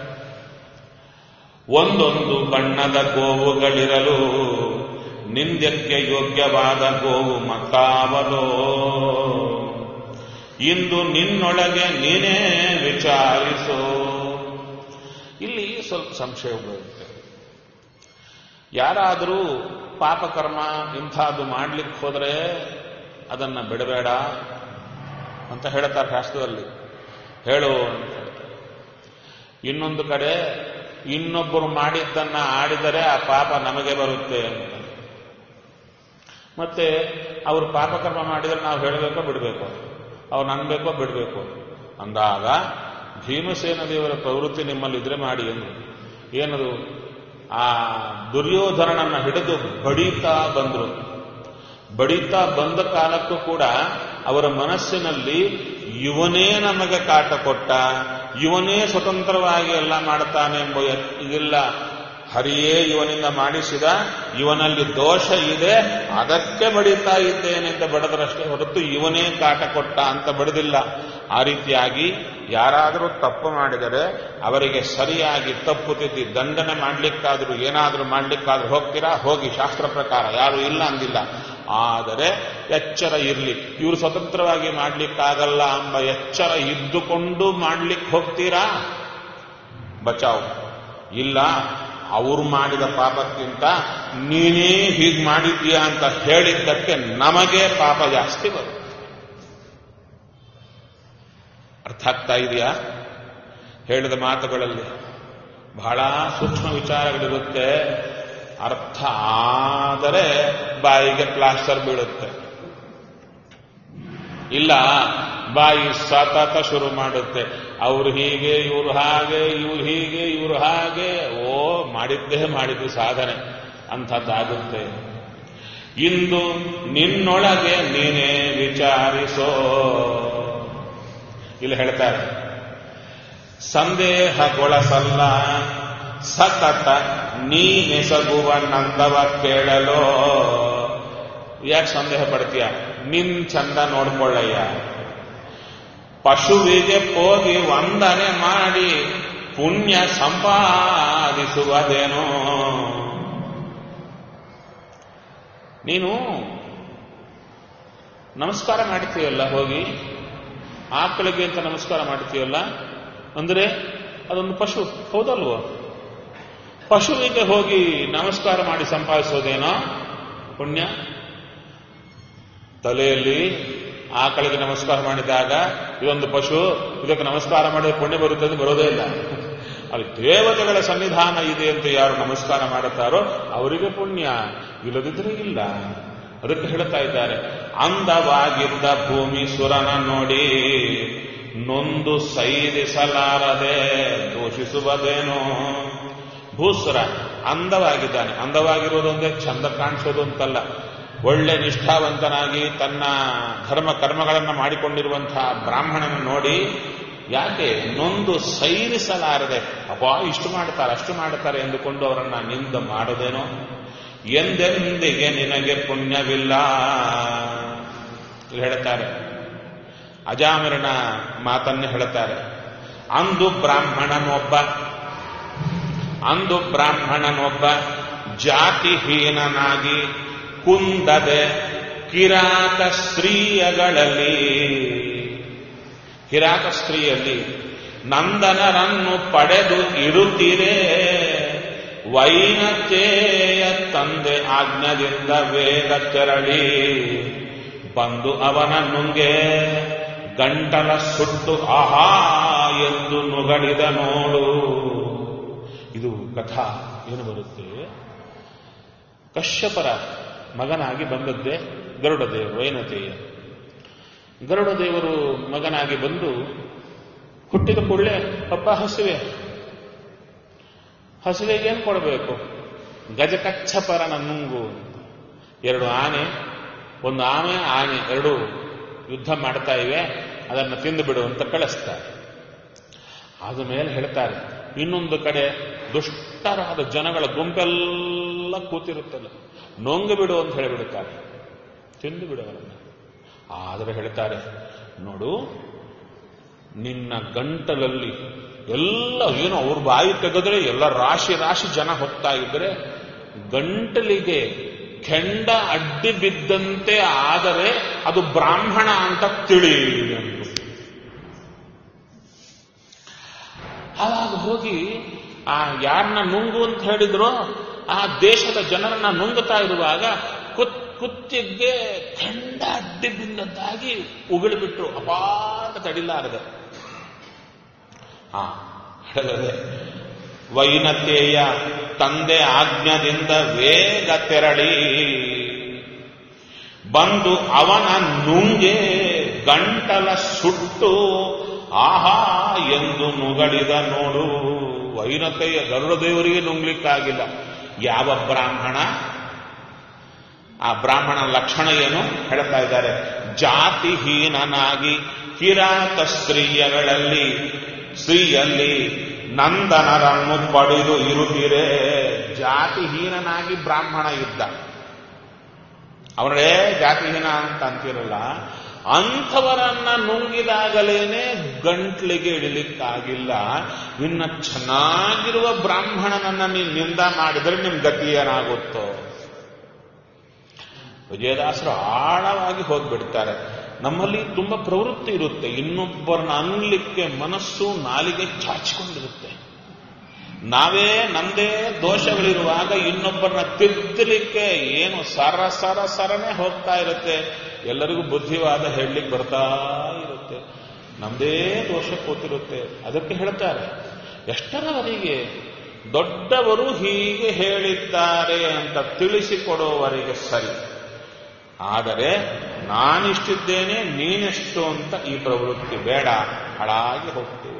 ಒಂದೊಂದು ಬಣ್ಣದ ಗೋವುಗಳಿರಲು ನಿಂದ್ಯಕ್ಕೆ ಯೋಗ್ಯವಾದ ಗೋವು ಮತ್ತಾವಲೋ ಇಂದು ನಿನ್ನೊಳಗೆ ನೀನೇ ವಿಚಾರಿಸೋ ಇಲ್ಲಿ ಸ್ವಲ್ಪ ಸಂಶಯ ಬರುತ್ತೆ ಯಾರಾದರೂ ಪಾಪಕರ್ಮ ಇಂಥದ್ದು ಮಾಡ್ಲಿಕ್ಕೆ ಹೋದರೆ ಅದನ್ನ ಬಿಡಬೇಡ ಅಂತ ಹೇಳ್ತಾರೆ ಶಾಸ್ತ್ರದಲ್ಲಿ ಹೇಳು ಅಂತ ಹೇಳ್ತಾರೆ. ಇನ್ನೊಂದು ಕಡೆ ಇನ್ನೊಬ್ಬರು ಮಾಡಿದ್ದನ್ನ ಆಡಿದರೆ ಆ ಪಾಪ ನಮಗೆ ಬರುತ್ತೆ ಅಂತ ಮತ್ತೆ ಅವರು ಪಾಪಕರ್ಮ ಮಾಡಿದರೆ ನಾವು ಹೇಳಬೇಕೋ ಬಿಡಬೇಕು ಅವ್ರು ಅನ್ಬೇಕೋ ಬಿಡಬೇಕು ಅಂದಾಗ ಭೀಮಸೇನ ದೇವರ ಪ್ರವೃತ್ತಿ ನಿಮ್ಮಲ್ಲಿ ಇದ್ರೆ ಮಾಡಿ ಎಂದು ಏನದು ಆ ದುರ್ಯೋಧನನನ್ನ ಹಿಡಿದು ಬಡಿತಾ ಬಂದರು ಬಡಿತಾ ಬಂದ ಕಾಲಕ್ಕೂ ಕೂಡ ಅವರ ಮನಸ್ಸಿನಲ್ಲಿ ಇವನೇ ನಮಗೆ ಕಾಟ ಕೊಟ್ಟ ಇವನೇ ಸ್ವತಂತ್ರವಾಗಿ ಎಲ್ಲ ಮಾಡ್ತಾನೆ ಎಂಬ ಇದಿಲ್ಲ ಹರಿಯೇ ಇವನಿಂದ ಮಾಡಿಸಿದ ಇವನಲ್ಲಿ ದೋಷ ಇದೆ ಅದಕ್ಕೆ ಬಡಿತಾ ಇದ್ದೇನೆಂತ ಬಡದರಷ್ಟೇ ಹೊರತು ಇವನೇ ಕಾಟ ಕೊಟ್ಟ ಅಂತ ಬಡದಿಲ್ಲ ಆ ರೀತಿಯಾಗಿ ಯಾರಾದರೂ ತಪ್ಪು ಮಾಡಿದರೆ ಅವರಿಗೆ ಸರಿಯಾಗಿ ತಪ್ಪು ತಿದ್ದಿ ದಂಡನೆ ಮಾಡ್ಲಿಕ್ಕಾದ್ರೂ ಏನಾದರೂ ಮಾಡ್ಲಿಕ್ಕಾದ್ರೂ ಹೋಗ್ತೀರಾ ಹೋಗಿ ಶಾಸ್ತ್ರ ಪ್ರಕಾರ ಯಾರು ಇಲ್ಲ ಅಂದಿಲ್ಲ ಆದರೆ ಎಚ್ಚರ ಇರಲಿ ಇವರು ಸ್ವತಂತ್ರವಾಗಿ ಮಾಡ್ಲಿಕ್ಕಾಗಲ್ಲ ಎಂಬ ಎಚ್ಚರ ಇದ್ದುಕೊಂಡು ಮಾಡ್ಲಿಕ್ಕೆ ಹೋಗ್ತೀರಾ ಬಚಾವ್ ಇಲ್ಲ ಅವರು ಮಾಡಿದ ಪಾಪಕ್ಕಿಂತ ನೀನೇ ಹೀಗೆ ಮಾಡಿದ್ದೀಯಾ ಅಂತ ಹೇಳಿದ್ದಕ್ಕೆ ನಮಗೆ ಪಾಪ ಜಾಸ್ತಿ ಬರುತ್ತೆ ಅರ್ಥ ಆಗ್ತಾ ಇದೆಯಾ ಹೇಳಿದ ಮಾತುಗಳಲ್ಲಿ ಬಹಳ ಸೂಕ್ಷ್ಮ ವಿಚಾರಗಳಿರುತ್ತೆ ಅರ್ಥ ಆದರೆ ಬಾಯಿಗೆ ಪ್ಲಾಸ್ಟರ್ ಬೀಳುತ್ತೆ ಇಲ್ಲ ಬಾಯಿ ಸತತ ಶುರು ಮಾಡುತ್ತೆ ಅವ್ರು ಹೀಗೆ ಇವ್ರು ಹಾಗೆ ಇವ್ರು ಹೀಗೆ ಇವ್ರು ಹಾಗೆ ಓ ಮಾಡಿದ್ದೇ ಮಾಡಿದ್ದು ಸಾಧನೆ ಅಂಥದ್ದಾಗುತ್ತೆ ಇಂದು ನಿನ್ನೊಳಗೆ ನೀನೇ ವಿಚಾರಿಸೋ ಇಲ್ಲಿ ಹೇಳ್ತಾರೆ ಸಂದೇಹಗೊಳಸಲ್ಲ ಸತತ ನೀನೆಸಗುವ ನಂದವ ಕೇಳಲೋ ಯಾಕೆ ಸಂದೇಹ ಪಡ್ತೀಯ ನಿನ್ ಚಂದ ನೋಡ್ಕೊಳ್ಳಯ್ಯ ಪಶುವಿಗೆ ಹೋಗಿ ವಂದನೆ ಮಾಡಿ ಪುಣ್ಯ ಸಂಪಾದಿಸುವುದೇನೋ ನೀನು ನಮಸ್ಕಾರ ಮಾಡ್ತೀಯಲ್ಲ ಹೋಗಿ ಆಕಳಿಗೆ ಅಂತ ನಮಸ್ಕಾರ ಮಾಡ್ತೀಯಲ್ಲ ಅಂದ್ರೆ ಅದೊಂದು ಪಶು ಹೌದಲ್ವೋ ಪಶುವಿಗೆ ಹೋಗಿ ನಮಸ್ಕಾರ ಮಾಡಿ ಸಂಪಾದಿಸೋದೇನೋ ಪುಣ್ಯ ತಲೆಯಲ್ಲಿ ಆಕಳಿಗೆ ನಮಸ್ಕಾರ ಮಾಡಿದಾಗ ಇದೊಂದು ಪಶು ಇದಕ್ಕೆ ನಮಸ್ಕಾರ ಮಾಡಿದ್ರೆ ಪುಣ್ಯ ಬರುತ್ತದೆ ಬರೋದೇ ಇಲ್ಲ ಅಲ್ಲಿ ದೇವತೆಗಳ ಸನ್ನಿಧಾನ ಇದೆ ಅಂತ ಯಾರು ನಮಸ್ಕಾರ ಮಾಡುತ್ತಾರೋ ಅವರಿಗೆ ಪುಣ್ಯ ಇಲ್ಲದಿದ್ರೆ ಇಲ್ಲ ಅದಕ್ಕೆ ಹೇಳ್ತಾ ಇದ್ದಾರೆ ಅಂದವಾಗಿದ್ದ ಭೂಮಿ ಸುರನ ನೋಡಿ ನೊಂದು ಸೈರಿಸಲಾರದೆ ದೂಷಿಸುವುದೇನೋ ಭೂಸುರ ಅಂದವಾಗಿದ್ದಾನೆ ಅಂದವಾಗಿರೋದೊಂದೇ ಚಂದ ಕಾಣಿಸೋದು ಅಂತಲ್ಲ ಒಳ್ಳೆ ನಿಷ್ಠಾವಂತನಾಗಿ ತನ್ನ ಧರ್ಮ ಕರ್ಮಗಳನ್ನು ಮಾಡಿಕೊಂಡಿರುವಂತಹ ಬ್ರಾಹ್ಮಣನ ನೋಡಿ ಯಾಕೆ ನೊಂದು ಸೈರಿಸಲಾರದೆ ಅಪ್ಪ ಇಷ್ಟು ಮಾಡ್ತಾರೆ ಅಷ್ಟು ಮಾಡ್ತಾರೆ ಎಂದುಕೊಂಡು ಅವರನ್ನ ನಿಂದ ಮಾಡೋದೇನೋ ಎಂದೆಂದಿಗೆ ನಿನಗೆ ಪುಣ್ಯವಿಲ್ಲ ಇಲ್ಲಿ ಹೇಳ್ತಾರೆ ಅಜಾಮಿರನ ಮಾತನ್ನೇ ಹೇಳ್ತಾರೆ ಅಂದು ಬ್ರಾಹ್ಮಣನೊಬ್ಬ ಅಂದು ಬ್ರಾಹ್ಮಣನೊಬ್ಬ ಜಾತಿಹೀನನಾಗಿ ಕುಂದದೆ ಕಿರಾತ ಸ್ತ್ರೀಯಗಳಲ್ಲಿ ಕಿರಾತ ಸ್ತ್ರೀಯಲ್ಲಿ ನಂದನರನ್ನು ಪಡೆದು ಇರುತ್ತೀರೇ ವೈನತೆಯ ತಂದೆ ಆಜ್ಞದಿಂದ ವೇಗ ತೆರಳಿ ಬಂದು ಅವನ ನುಂಗೆ ಗಂಟಲ ಸುಟ್ಟು ಆಹಾ ಎಂದು ನುಗಳಿದ ನೋಡು ಇದು ಕಥಾ ಏನು ಬರುತ್ತೆ ಕಶ್ಯಪರ ಮಗನಾಗಿ ಬಂದದ್ದೇ ಗರುಡ ದೇವರು ವೈನತೆಯ ಗರುಡ ದೇವರು ಮಗನಾಗಿ ಬಂದು ಹುಟ್ಟಿದ ಕೂಡಲೇ ಪಪ್ಪ ಹಸಿವೆ ಹಸಿವೆಗೇನು ಕೊಡಬೇಕು ಗಜಕಚ್ಚಪರನ ನುಂಗು ಎರಡು ಆನೆ ಒಂದು ಆಮೆ ಆನೆ ಎರಡು ಯುದ್ಧ ಮಾಡ್ತಾ ಇವೆ ಅದನ್ನು ತಿಂದು ಬಿಡು ಅಂತ ಕಳಿಸ್ತಾರೆ ಆದ ಮೇಲೆ ಹೇಳ್ತಾರೆ ಇನ್ನೊಂದು ಕಡೆ ದುಷ್ಟರಾದ ಜನಗಳ ಗುಂಪೆಲ್ಲ ಕೂತಿರುತ್ತಲ್ಲ ನೊಂಗು ಬಿಡು ಅಂತ ಹೇಳಿಬಿಡುತ್ತಾರೆ ತಿಂದು ಬಿಡು ಅವರನ್ನು ಆದರೆ ಹೇಳ್ತಾರೆ ನೋಡು ನಿನ್ನ ಗಂಟಲಲ್ಲಿ ಎಲ್ಲ ಏನು ಅವ್ರ ಬಾಯಿ ತೆಗೆದ್ರೆ ಎಲ್ಲ ರಾಶಿ ರಾಶಿ ಜನ ಹೋಗ್ತಾ ಇದ್ರೆ ಗಂಟಲಿಗೆ ಕೆಂಡ ಅಡ್ಡಿ ಬಿದ್ದಂತೆ ಆದರೆ ಅದು ಬ್ರಾಹ್ಮಣ ಅಂತ ತಿಳಿ ಅಂದ್ರು. ಆವಾಗ ಹೋಗಿ ಆ ಯಾರನ್ನ ನುಂಗು ಅಂತ ಹೇಳಿದ್ರೋ ಆ ದೇಶದ ಜನರನ್ನ ನುಂಗುತ್ತಾ ಇರುವಾಗ ಕುತ್ ಕುತ್ತಿಗೆ ಕೆಂಡ ಅಡ್ಡಿ ಬಿದ್ದದ್ದಾಗಿ ಉಗಿಳ್ಬಿಟ್ರು ಅಪಾರ ತಡಿಲಾರದೆ ಆ ಹೇಳಿದ್ರೆ ವೈನತೆಯ ತಂದೆ ಆಜ್ಞದಿಂದ ವೇಗ ತೆರಳಿ ಬಂದು ಅವನ ನುಂಗೆ ಗಂಟಲ ಸುಟ್ಟು ಆಹಾ ಎಂದು ನುಗಳಿದ ನೋಡು ವೈನತೆಯ ಗರುಡ ದೇವರಿಗೆ ನುಂಗ್ಲಿಕ್ಕಾಗಿಲ್ಲ ಯಾವ ಬ್ರಾಹ್ಮಣ ಆ ಬ್ರಾಹ್ಮಣ ಲಕ್ಷಣ ಏನು ಹೇಳ್ತಾ ಇದ್ದಾರೆ ಜಾತಿಹೀನನಾಗಿ ಕಿರಾತ ಸ್ತ್ರೀಯಗಳಲ್ಲಿ ಸ್ತ್ರೀಯಲ್ಲಿ ನಂದನರನ್ನು ಪಡೆದು ಇರುತ್ತೀರೇ ಜಾತಿಹೀನನಾಗಿ ಬ್ರಾಹ್ಮಣ ಇದ್ದ ಅವರೇ ಜಾತಿಹೀನ ಅಂತ ಅಂತಿರಲ್ಲ ಅಂಥವರನ್ನ ನುಂಗಿದಾಗಲೇನೆ ಗಂಟ್ಲಿಗೆ ಇಡಲಿಕ್ಕಾಗಿಲ್ಲ ಇನ್ನ ಚೆನ್ನಾಗಿರುವ ಬ್ರಾಹ್ಮಣನನ್ನ ನೀವು ನಿಂದ ಮಾಡಿದರೆ ನಿಮ್ ಗತಿ ಏನಾಗುತ್ತೋ ವಿಜಯದಾಸರು ಆಳವಾಗಿ ಹೋಗ್ಬಿಡ್ತಾರೆ ನಮ್ಮಲ್ಲಿ ತುಂಬಾ ಪ್ರವೃತ್ತಿ ಇರುತ್ತೆ ಇನ್ನೊಬ್ಬರನ್ನ ಅನ್ಲಿಕ್ಕೆ ಮನಸ್ಸು ನಾಲಿಗೆ ಚಾಚಿಕೊಂಡಿರುತ್ತೆ ನಾವೇ ನಮ್ದೇ ದೋಷಗಳಿರುವಾಗ ಇನ್ನೊಬ್ಬರನ್ನ ತಿದ್ದಲಿಕ್ಕೆ ಏನು ಸರ ಸರ ಸರನೆ ಹೋಗ್ತಾ ಇರುತ್ತೆ ಎಲ್ಲರಿಗೂ ಬುದ್ಧಿವಾದ ಹೇಳಲಿಕ್ಕೆ ಬರ್ತಾ ಇರುತ್ತೆ ನಮ್ದೇ ದೋಷ ಕೂತಿರುತ್ತೆ ಅದಕ್ಕೆ ಹೇಳ್ತಾರೆ ಎಷ್ಟರವರೆಗೆ ದೊಡ್ಡವರು ಹೀಗೆ ಹೇಳಿದ್ದಾರೆ ಅಂತ ತಿಳಿಸಿಕೊಡುವವರಿಗೆ ಸರಿ ಆದರೆ ನಾನಿಷ್ಟಿದ್ದೇನೆ ನೀನೆಷ್ಟು ಅಂತ ಈ ಪ್ರವೃತ್ತಿ ಬೇಡ ಹಾಳಾಗಿ ಹೋಗ್ತೇವೆ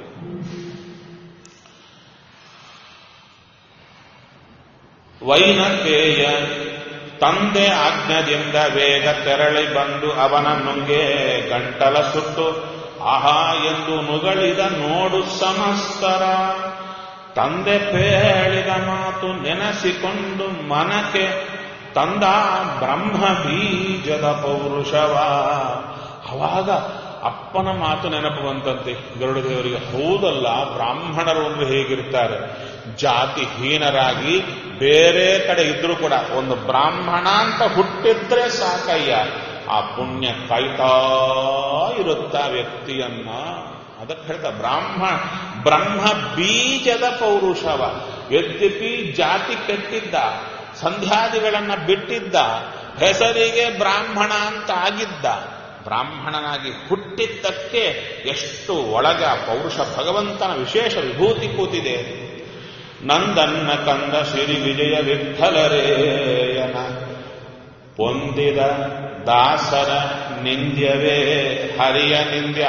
ವೈನತೆಯ ತಂದೆ ಆಜ್ಞದಿಂದ ವೇಗ ತೆರಳಿ ಬಂದು ಅವನ ನುಂಗೆ ಗಂಟಲ ಸುಟ್ಟು ಆಹಾ ಎಂದು ನುಗಳಿದ ನೋಡು ಸಮಸ್ತರ ತಂದೆ ಹೇಳಿದ ಮಾತು ನೆನೆಸಿಕೊಂಡು ಮನಕ್ಕೆ ತಂದ ಬ್ರಹ್ಮ ಬೀಜದ ಪೌರುಷವ ಅವಾಗ ಅಪ್ಪನ ಮಾತು ನೆನಪು ಬಂತಂತೆ ಗರುಡ ದೇವರಿಗೆ ಹೌದಲ್ಲ ಬ್ರಾಹ್ಮಣರು ಅಂದ್ರೆ ಹೇಗಿರ್ತಾರೆ ಜಾತಿಹೀನರಾಗಿ ಬೇರೆ ಕಡೆ ಇದ್ರೂ ಕೂಡ ಒಂದು ಬ್ರಾಹ್ಮಣ ಅಂತ ಹುಟ್ಟಿದ್ರೆ ಸಾಕಯ್ಯ ಆ ಪುಣ್ಯ ಕಾಯ್ತಾ ಇರುತ್ತಾ ವ್ಯಕ್ತಿಯನ್ನ ಅದಕ್ಕೆ ಹೇಳ್ತಾ ಬ್ರಾಹ್ಮ ಬ್ರಹ್ಮ ಬೀಜದ ಪೌರುಷವ ಯದ್ಯಪಿ ಜಾತಿ ಕೆಟ್ಟಿದ್ದ ಸಂಧ್ಯಾದಿಗಳನ್ನ ಬಿಟ್ಟಿದ್ದ ಹೆಸರಿಗೆ ಬ್ರಾಹ್ಮಣ ಅಂತ ಆಗಿದ್ದ ಬ್ರಾಹ್ಮಣನಾಗಿ ಹುಟ್ಟಿದ್ದಕ್ಕೆ ಎಷ್ಟು ಒಳಗ ಪೌರುಷ ಭಗವಂತನ ವಿಶೇಷ ವಿಭೂತಿ ಕೂತಿದೆ ನಂದನ್ನ ಕಂದ ಶ್ರೀ ವಿಜಯ ವಿಠಲರೇಯನ ಪೊಂದಿದ ದಾಸರ ನಿಂದ್ಯವೇ ಹರಿಯ ನಿಂದ್ಯ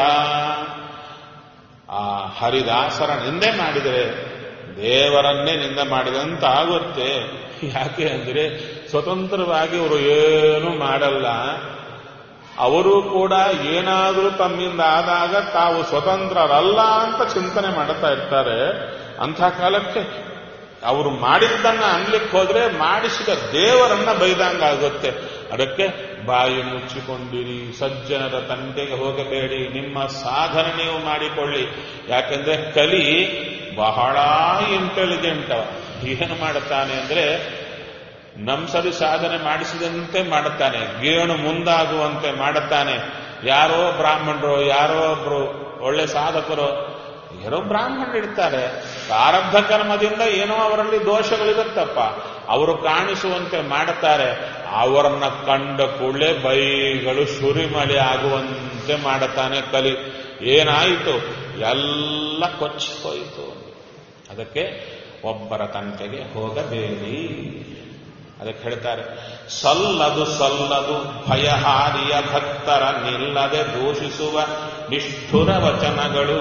ಆ ಹರಿದಾಸರ ನಿಂದೆ ಮಾಡಿದರೆ ದೇವರನ್ನೇ ನಿಂದೆ ಮಾಡಿದಂತ ಆಗುತ್ತೆ ಯಾಕೆ ಅಂದ್ರೆ ಸ್ವತಂತ್ರವಾಗಿ ಅವರು ಏನು ಮಾಡಲ್ಲ ಅವರು ಕೂಡ ಏನಾದರೂ ತಮ್ಮಿಂದ ಆದಾಗ ತಾವು ಸ್ವತಂತ್ರರಲ್ಲ ಅಂತ ಚಿಂತನೆ ಮಾಡ್ತಾ ಇರ್ತಾರೆ ಅಂಥ ಕಾಲಕ್ಕೆ ಅವರು ಮಾಡಿದ್ದನ್ನ ಅನ್ಲಿಕ್ಕೆ ಹೋದ್ರೆ ಮಾಡಿಸಿದ ದೇವರನ್ನ ಬೈದಂಗಾಗುತ್ತೆ ಅದಕ್ಕೆ ಬಾಯಿ ಮುಚ್ಚಿಕೊಂಡಿರಿ ಸಜ್ಜನರ ತಂಟೆಗೆ ಹೋಗಬೇಡಿ ನಿಮ್ಮ ಸಾಧನೆ ನೀವು ಮಾಡಿಕೊಳ್ಳಿ ಯಾಕೆಂದ್ರೆ ಕಲಿ ಬಹಳ ಇಂಟೆಲಿಜೆಂಟ್ ಏನು ಮಾಡುತ್ತಾನೆ ಅಂದ್ರೆ ನಂಸರಿ ಸಾಧನೆ ಮಾಡಿಸಿದಂತೆ ಮಾಡುತ್ತಾನೆ ಗೇಣು ಮುಂದಾಗುವಂತೆ ಮಾಡುತ್ತಾನೆ ಯಾರೋ ಬ್ರಾಹ್ಮಣರು ಯಾರೋ ಒಬ್ರು ಒಳ್ಳೆ ಸಾಧಕರು ಏನೋ ಬ್ರಾಹ್ಮಣರು ಇರ್ತಾರೆ ಪ್ರಾರಬ್ಧ ಕರ್ಮದಿಂದ ಏನೋ ಅವರಲ್ಲಿ ದೋಷಗಳಿರುತ್ತಪ್ಪ ಅವರು ಕಾಣಿಸುವಂತೆ ಮಾಡುತ್ತಾರೆ ಅವರನ್ನ ಕಂಡ ಕೂಡಲೇ ಬೈಗಳು ಸುರಿಮಳೆ ಆಗುವಂತೆ ಮಾಡುತ್ತಾನೆ ಕಲಿ ಏನಾಯಿತು ಎಲ್ಲ ಕೊಚ್ಚಿ ಹೋಯಿತು ಅದಕ್ಕೆ ಒಬ್ಬರ ತಂಟೆಗೆ ಹೋಗಬೇಡಿ ಅದಕ್ಕೆ ಹೇಳ್ತಾರೆ ಸಲ್ಲದು ಸಲ್ಲದು ಭಯಹಾರಿಯ ಭಕ್ತರ ನಿಲ್ಲದೆ ದೂಷಿಸುವ ನಿಷ್ಠುರ ವಚನಗಳು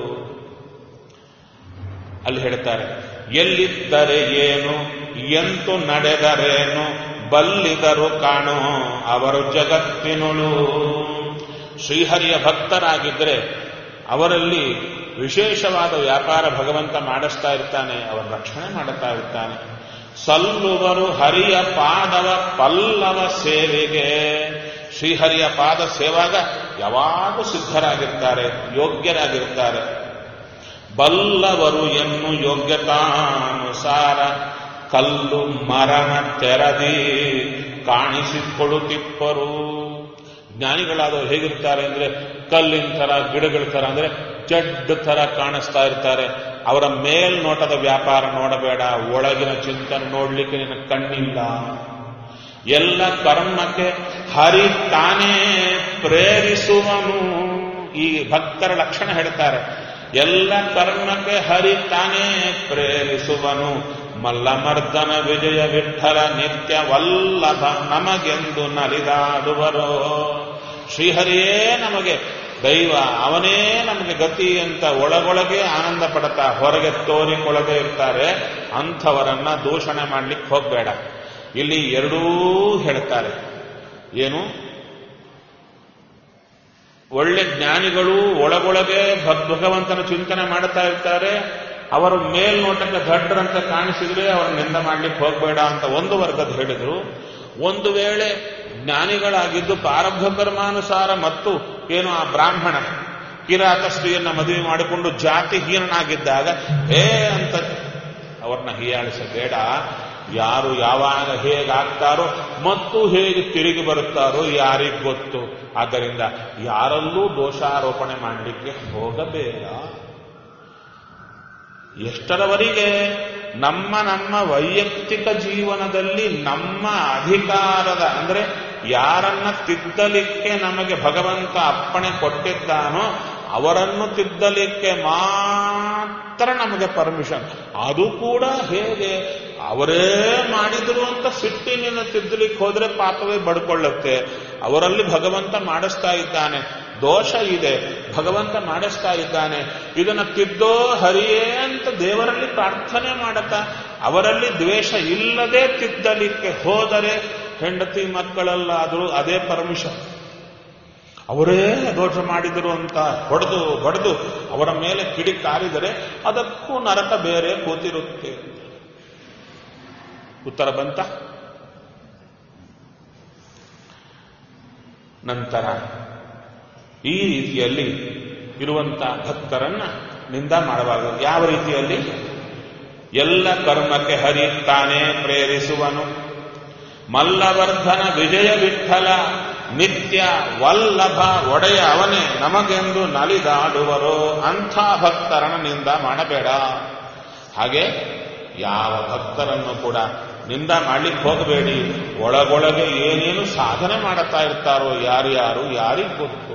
ಅಲ್ಲಿ ಹೇಳ್ತಾರೆ ಎಲ್ಲಿದ್ದರೆ ಏನು ಎಂತು ನಡೆದರೇನು ಬಲ್ಲಿದರು ಕಾಣೋ ಅವರು ಜಗತ್ತಿನುಳು ಶ್ರೀಹರಿಯ ಭಕ್ತರಾಗಿದ್ದರೆ ಅವರಲ್ಲಿ ವಿಶೇಷವಾದ ವ್ಯಾಪಾರ ಭಗವಂತ ಮಾಡಿಸ್ತಾ ಇರ್ತಾನೆ ಅವರ ರಕ್ಷಣೆ ಮಾಡುತ್ತಾ ಇರ್ತಾನೆ ಸಲ್ಲುವರು ಹರಿಯ ಪಾದವ ಪಲ್ಲವ ಸೇವೆಗೆ ಶ್ರೀಹರಿಯ ಪಾದ ಸೇವಾಗ ಯಾವಾಗೂ ಸಿದ್ಧರಾಗಿರ್ತಾರೆ ಯೋಗ್ಯರಾಗಿರ್ತಾರೆ ಬಲ್ಲವರು ಎನ್ನು ಯೋಗ್ಯತಾನುಸಾರ ಕಲ್ಲು ಮರಣ ತೆರದಿ ಕಾಣಿಸಿಕೊಳ್ಳುತ್ತಿಪ್ಪರು ಜ್ಞಾನಿಗಳಾದವರು ಹೇಗಿರ್ತಾರೆ ಅಂದ್ರೆ ಕಲ್ಲಿನ ತರ ಗಿಡಗಳ ತರ ಅಂದ್ರೆ ಜಡ್ ತರ ಕಾಣಿಸ್ತಾ ಇರ್ತಾರೆ ಅವರ ಮೇಲ್ನೋಟದ ವ್ಯಾಪಾರ ನೋಡಬೇಡ ಒಳಗಿನ ಚಿಂತನೆ ನೋಡ್ಲಿಕ್ಕೆ ನಿನ್ನ ಕಣ್ಣಿಲ್ಲ ಎಲ್ಲ ಕರ್ಮಕ್ಕೆ ಹರಿ ತಾನೇ ಪ್ರೇರಿಸುವನು ಈ ಭಕ್ತರ ಲಕ್ಷಣ ಹೇಳ್ತಾರೆ ಎಲ್ಲ ಕರ್ಮಕ್ಕೆ ಹರಿ ತಾನೇ ಪ್ರೇರಿಸುವನು ಮಲ್ಲಮರ್ದನ ವಿಜಯ ವಿಠಲ ನಿತ್ಯ ವಲ್ಲಭ ನಮಗೆಂದು ನಲಿದಾಡುವರೋ ಶ್ರೀಹರಿಯೇ ನಮಗೆ ದೈವ ಅವನೇ ನಮಗೆ ಗತಿ ಅಂತ ಒಳಗೊಳಗೆ ಆನಂದ ಪಡ್ತಾ ಹೊರಗೆ ತೋರಿಕೊಳ್ಳದೆ ಇರ್ತಾರೆ ಅಂಥವರನ್ನ ದೂಷಣೆ ಮಾಡ್ಲಿಕ್ಕೆ ಹೋಗಬೇಡ ಇಲ್ಲಿ ಎರಡೂ ಹೇಳ್ತಾರೆ ಏನು ಒಳ್ಳೆ ಜ್ಞಾನಿಗಳು ಒಳಗೊಳಗೆ ಭಗವಂತನ ಚಿಂತನೆ ಮಾಡ್ತಾ ಇರ್ತಾರೆ ಅವರು ಮೇಲ್ನೋಟಕ್ಕೆ ದಡ್ಡರಂತ ಕಾಣಿಸಿದ್ರೆ ಅವ್ರ ನಿಂದ ಮಾಡ್ಲಿಕ್ಕೆ ಹೋಗಬೇಡ ಅಂತ ಒಂದು ವರ್ಗದ ಹೇಳಿದ್ರು ಒಂದು ವೇಳೆ ಜ್ಞಾನಿಗಳಾಗಿದ್ದು ಪ್ರಾರಬ್ಧ ಕರ್ಮಾನುಸಾರ ಮತ್ತು ಏನು ಆ ಬ್ರಾಹ್ಮಣ ಕಿರಾತ ಸ್ತ್ರೀಯನ್ನ ಮದುವೆ ಮಾಡಿಕೊಂಡು ಜಾತಿ ಹೀನನಾಗಿದ್ದಾಗ ಹೇ ಅಂತ ಅವ್ರನ್ನ ಹೀಯಾಳಿಸಬೇಡ ಯಾರು ಯಾವಾಗ ಹೇಗಾಗ್ತಾರೋ ಮತ್ತು ಹೇಗೆ ತಿರುಗಿ ಬರುತ್ತಾರೋ ಯಾರಿಗ್ ಗೊತ್ತು ಆದ್ದರಿಂದ ಯಾರಲ್ಲೂ ದೋಷಾರೋಪಣೆ ಮಾಡಲಿಕ್ಕೆ ಹೋಗಬೇಡ ಎಷ್ಟರವರೆಗೆ ನಮ್ಮ ನಮ್ಮ ವೈಯಕ್ತಿಕ ಜೀವನದಲ್ಲಿ ನಮ್ಮ ಅಧಿಕಾರದ ಅಂದ್ರೆ ಯಾರನ್ನ ತಿದ್ದಲಿಕ್ಕೆ ನಮಗೆ ಭಗವಂತ ಅಪ್ಪಣೆ ಕೊಟ್ಟಿದ್ದಾನೋ ಅವರನ್ನು ತಿದ್ದಲಿಕ್ಕೆ ಮಾತ್ರ ನಮಗೆ ಪರ್ಮಿಷನ್ ಅದು ಕೂಡ ಹೇಗೆ ಅವರೇ ಮಾಡಿದ್ರು ಅಂತ ಸಿಟ್ಟಿನಿಂದ ತಿದ್ದಲಿಕ್ಕೆ ಹೋದ್ರೆ ಪಾಪವೇ ಬಡ್ಕೊಳ್ಳುತ್ತೆ ಅವರಲ್ಲಿ ಭಗವಂತ ಮಾಡಿಸ್ತಾ ಇದ್ದಾನೆ ದೋಷ ಇದೆ ಭಗವಂತ ಮಾಡಿಸ್ತಾ ಇದ್ದಾನೆ ಇದನ್ನ ತಿದ್ದೋ ಹರಿಯೇ ಅಂತ ದೇವರಲ್ಲಿ ಪ್ರಾರ್ಥನೆ ಮಾಡುತ್ತಾ ಅವರಲ್ಲಿ ದ್ವೇಷ ಇಲ್ಲದೆ ತಿದ್ದಲಿಕ್ಕೆ ಹೋದರೆ ಹೆಂಡತಿ ಮಕ್ಕಳಲ್ಲಾದರೂ ಅದೇ ಪರ್ಮಿಷನ್ ಅವರೇ ದೋಷ ಮಾಡಿದರು ಅಂತ ಹೊಡೆದು ಹೊಡೆದು ಅವರ ಮೇಲೆ ಕಿಡಿ ಕಾರಿದರೆ ಅದಕ್ಕೂ ನರಕ ಬೇರೆ ಕೂತಿರುತ್ತೆ ಉತ್ತರ ಬಂತ ನಂತರ ಈ ರೀತಿಯಲ್ಲಿ ಇರುವಂತ ಭಕ್ತರನ್ನ ನಿಂದ ಮಾಡಬಾರದು ಯಾವ ರೀತಿಯಲ್ಲಿ ಎಲ್ಲ ಕರ್ಮಕ್ಕೆ ಹರಿಯುತ್ತಾನೆ ಪ್ರೇರಿಸುವನು ಮಲ್ಲವರ್ಧನ ವಿಜಯ ವಿಠಲ ನಿತ್ಯ ವಲ್ಲಭ ಒಡೆಯ ಅವನೇ ನಮಗೆಂದು ನಲಿದಾಡುವರೋ ಅಂಥ ಭಕ್ತರನ್ನು ನಿಂದ ಮಾಡಬೇಡ ಹಾಗೆ ಯಾವ ಭಕ್ತರನ್ನು ಕೂಡ ನಿಂದ ಮಾಡ್ಲಿಕ್ಕೆ ಹೋಗಬೇಡಿ ಒಳಗೊಳಗೆ ಏನೇನು ಸಾಧನೆ ಮಾಡುತ್ತಾ ಇರ್ತಾರೋ ಯಾರ್ಯಾರು ಯಾರಿಗ್ ಗೊತ್ತು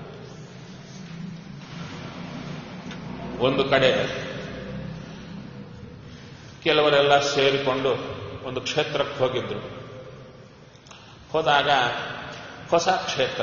ಒಂದು ಕಡೆ ಕೆಲವರೆಲ್ಲ ಸೇರಿಕೊಂಡು ಒಂದು ಕ್ಷೇತ್ರಕ್ಕೆ ಹೋಗಿದ್ರು ಹೋದಾಗ ಹೊಸ ಕ್ಷೇತ್ರ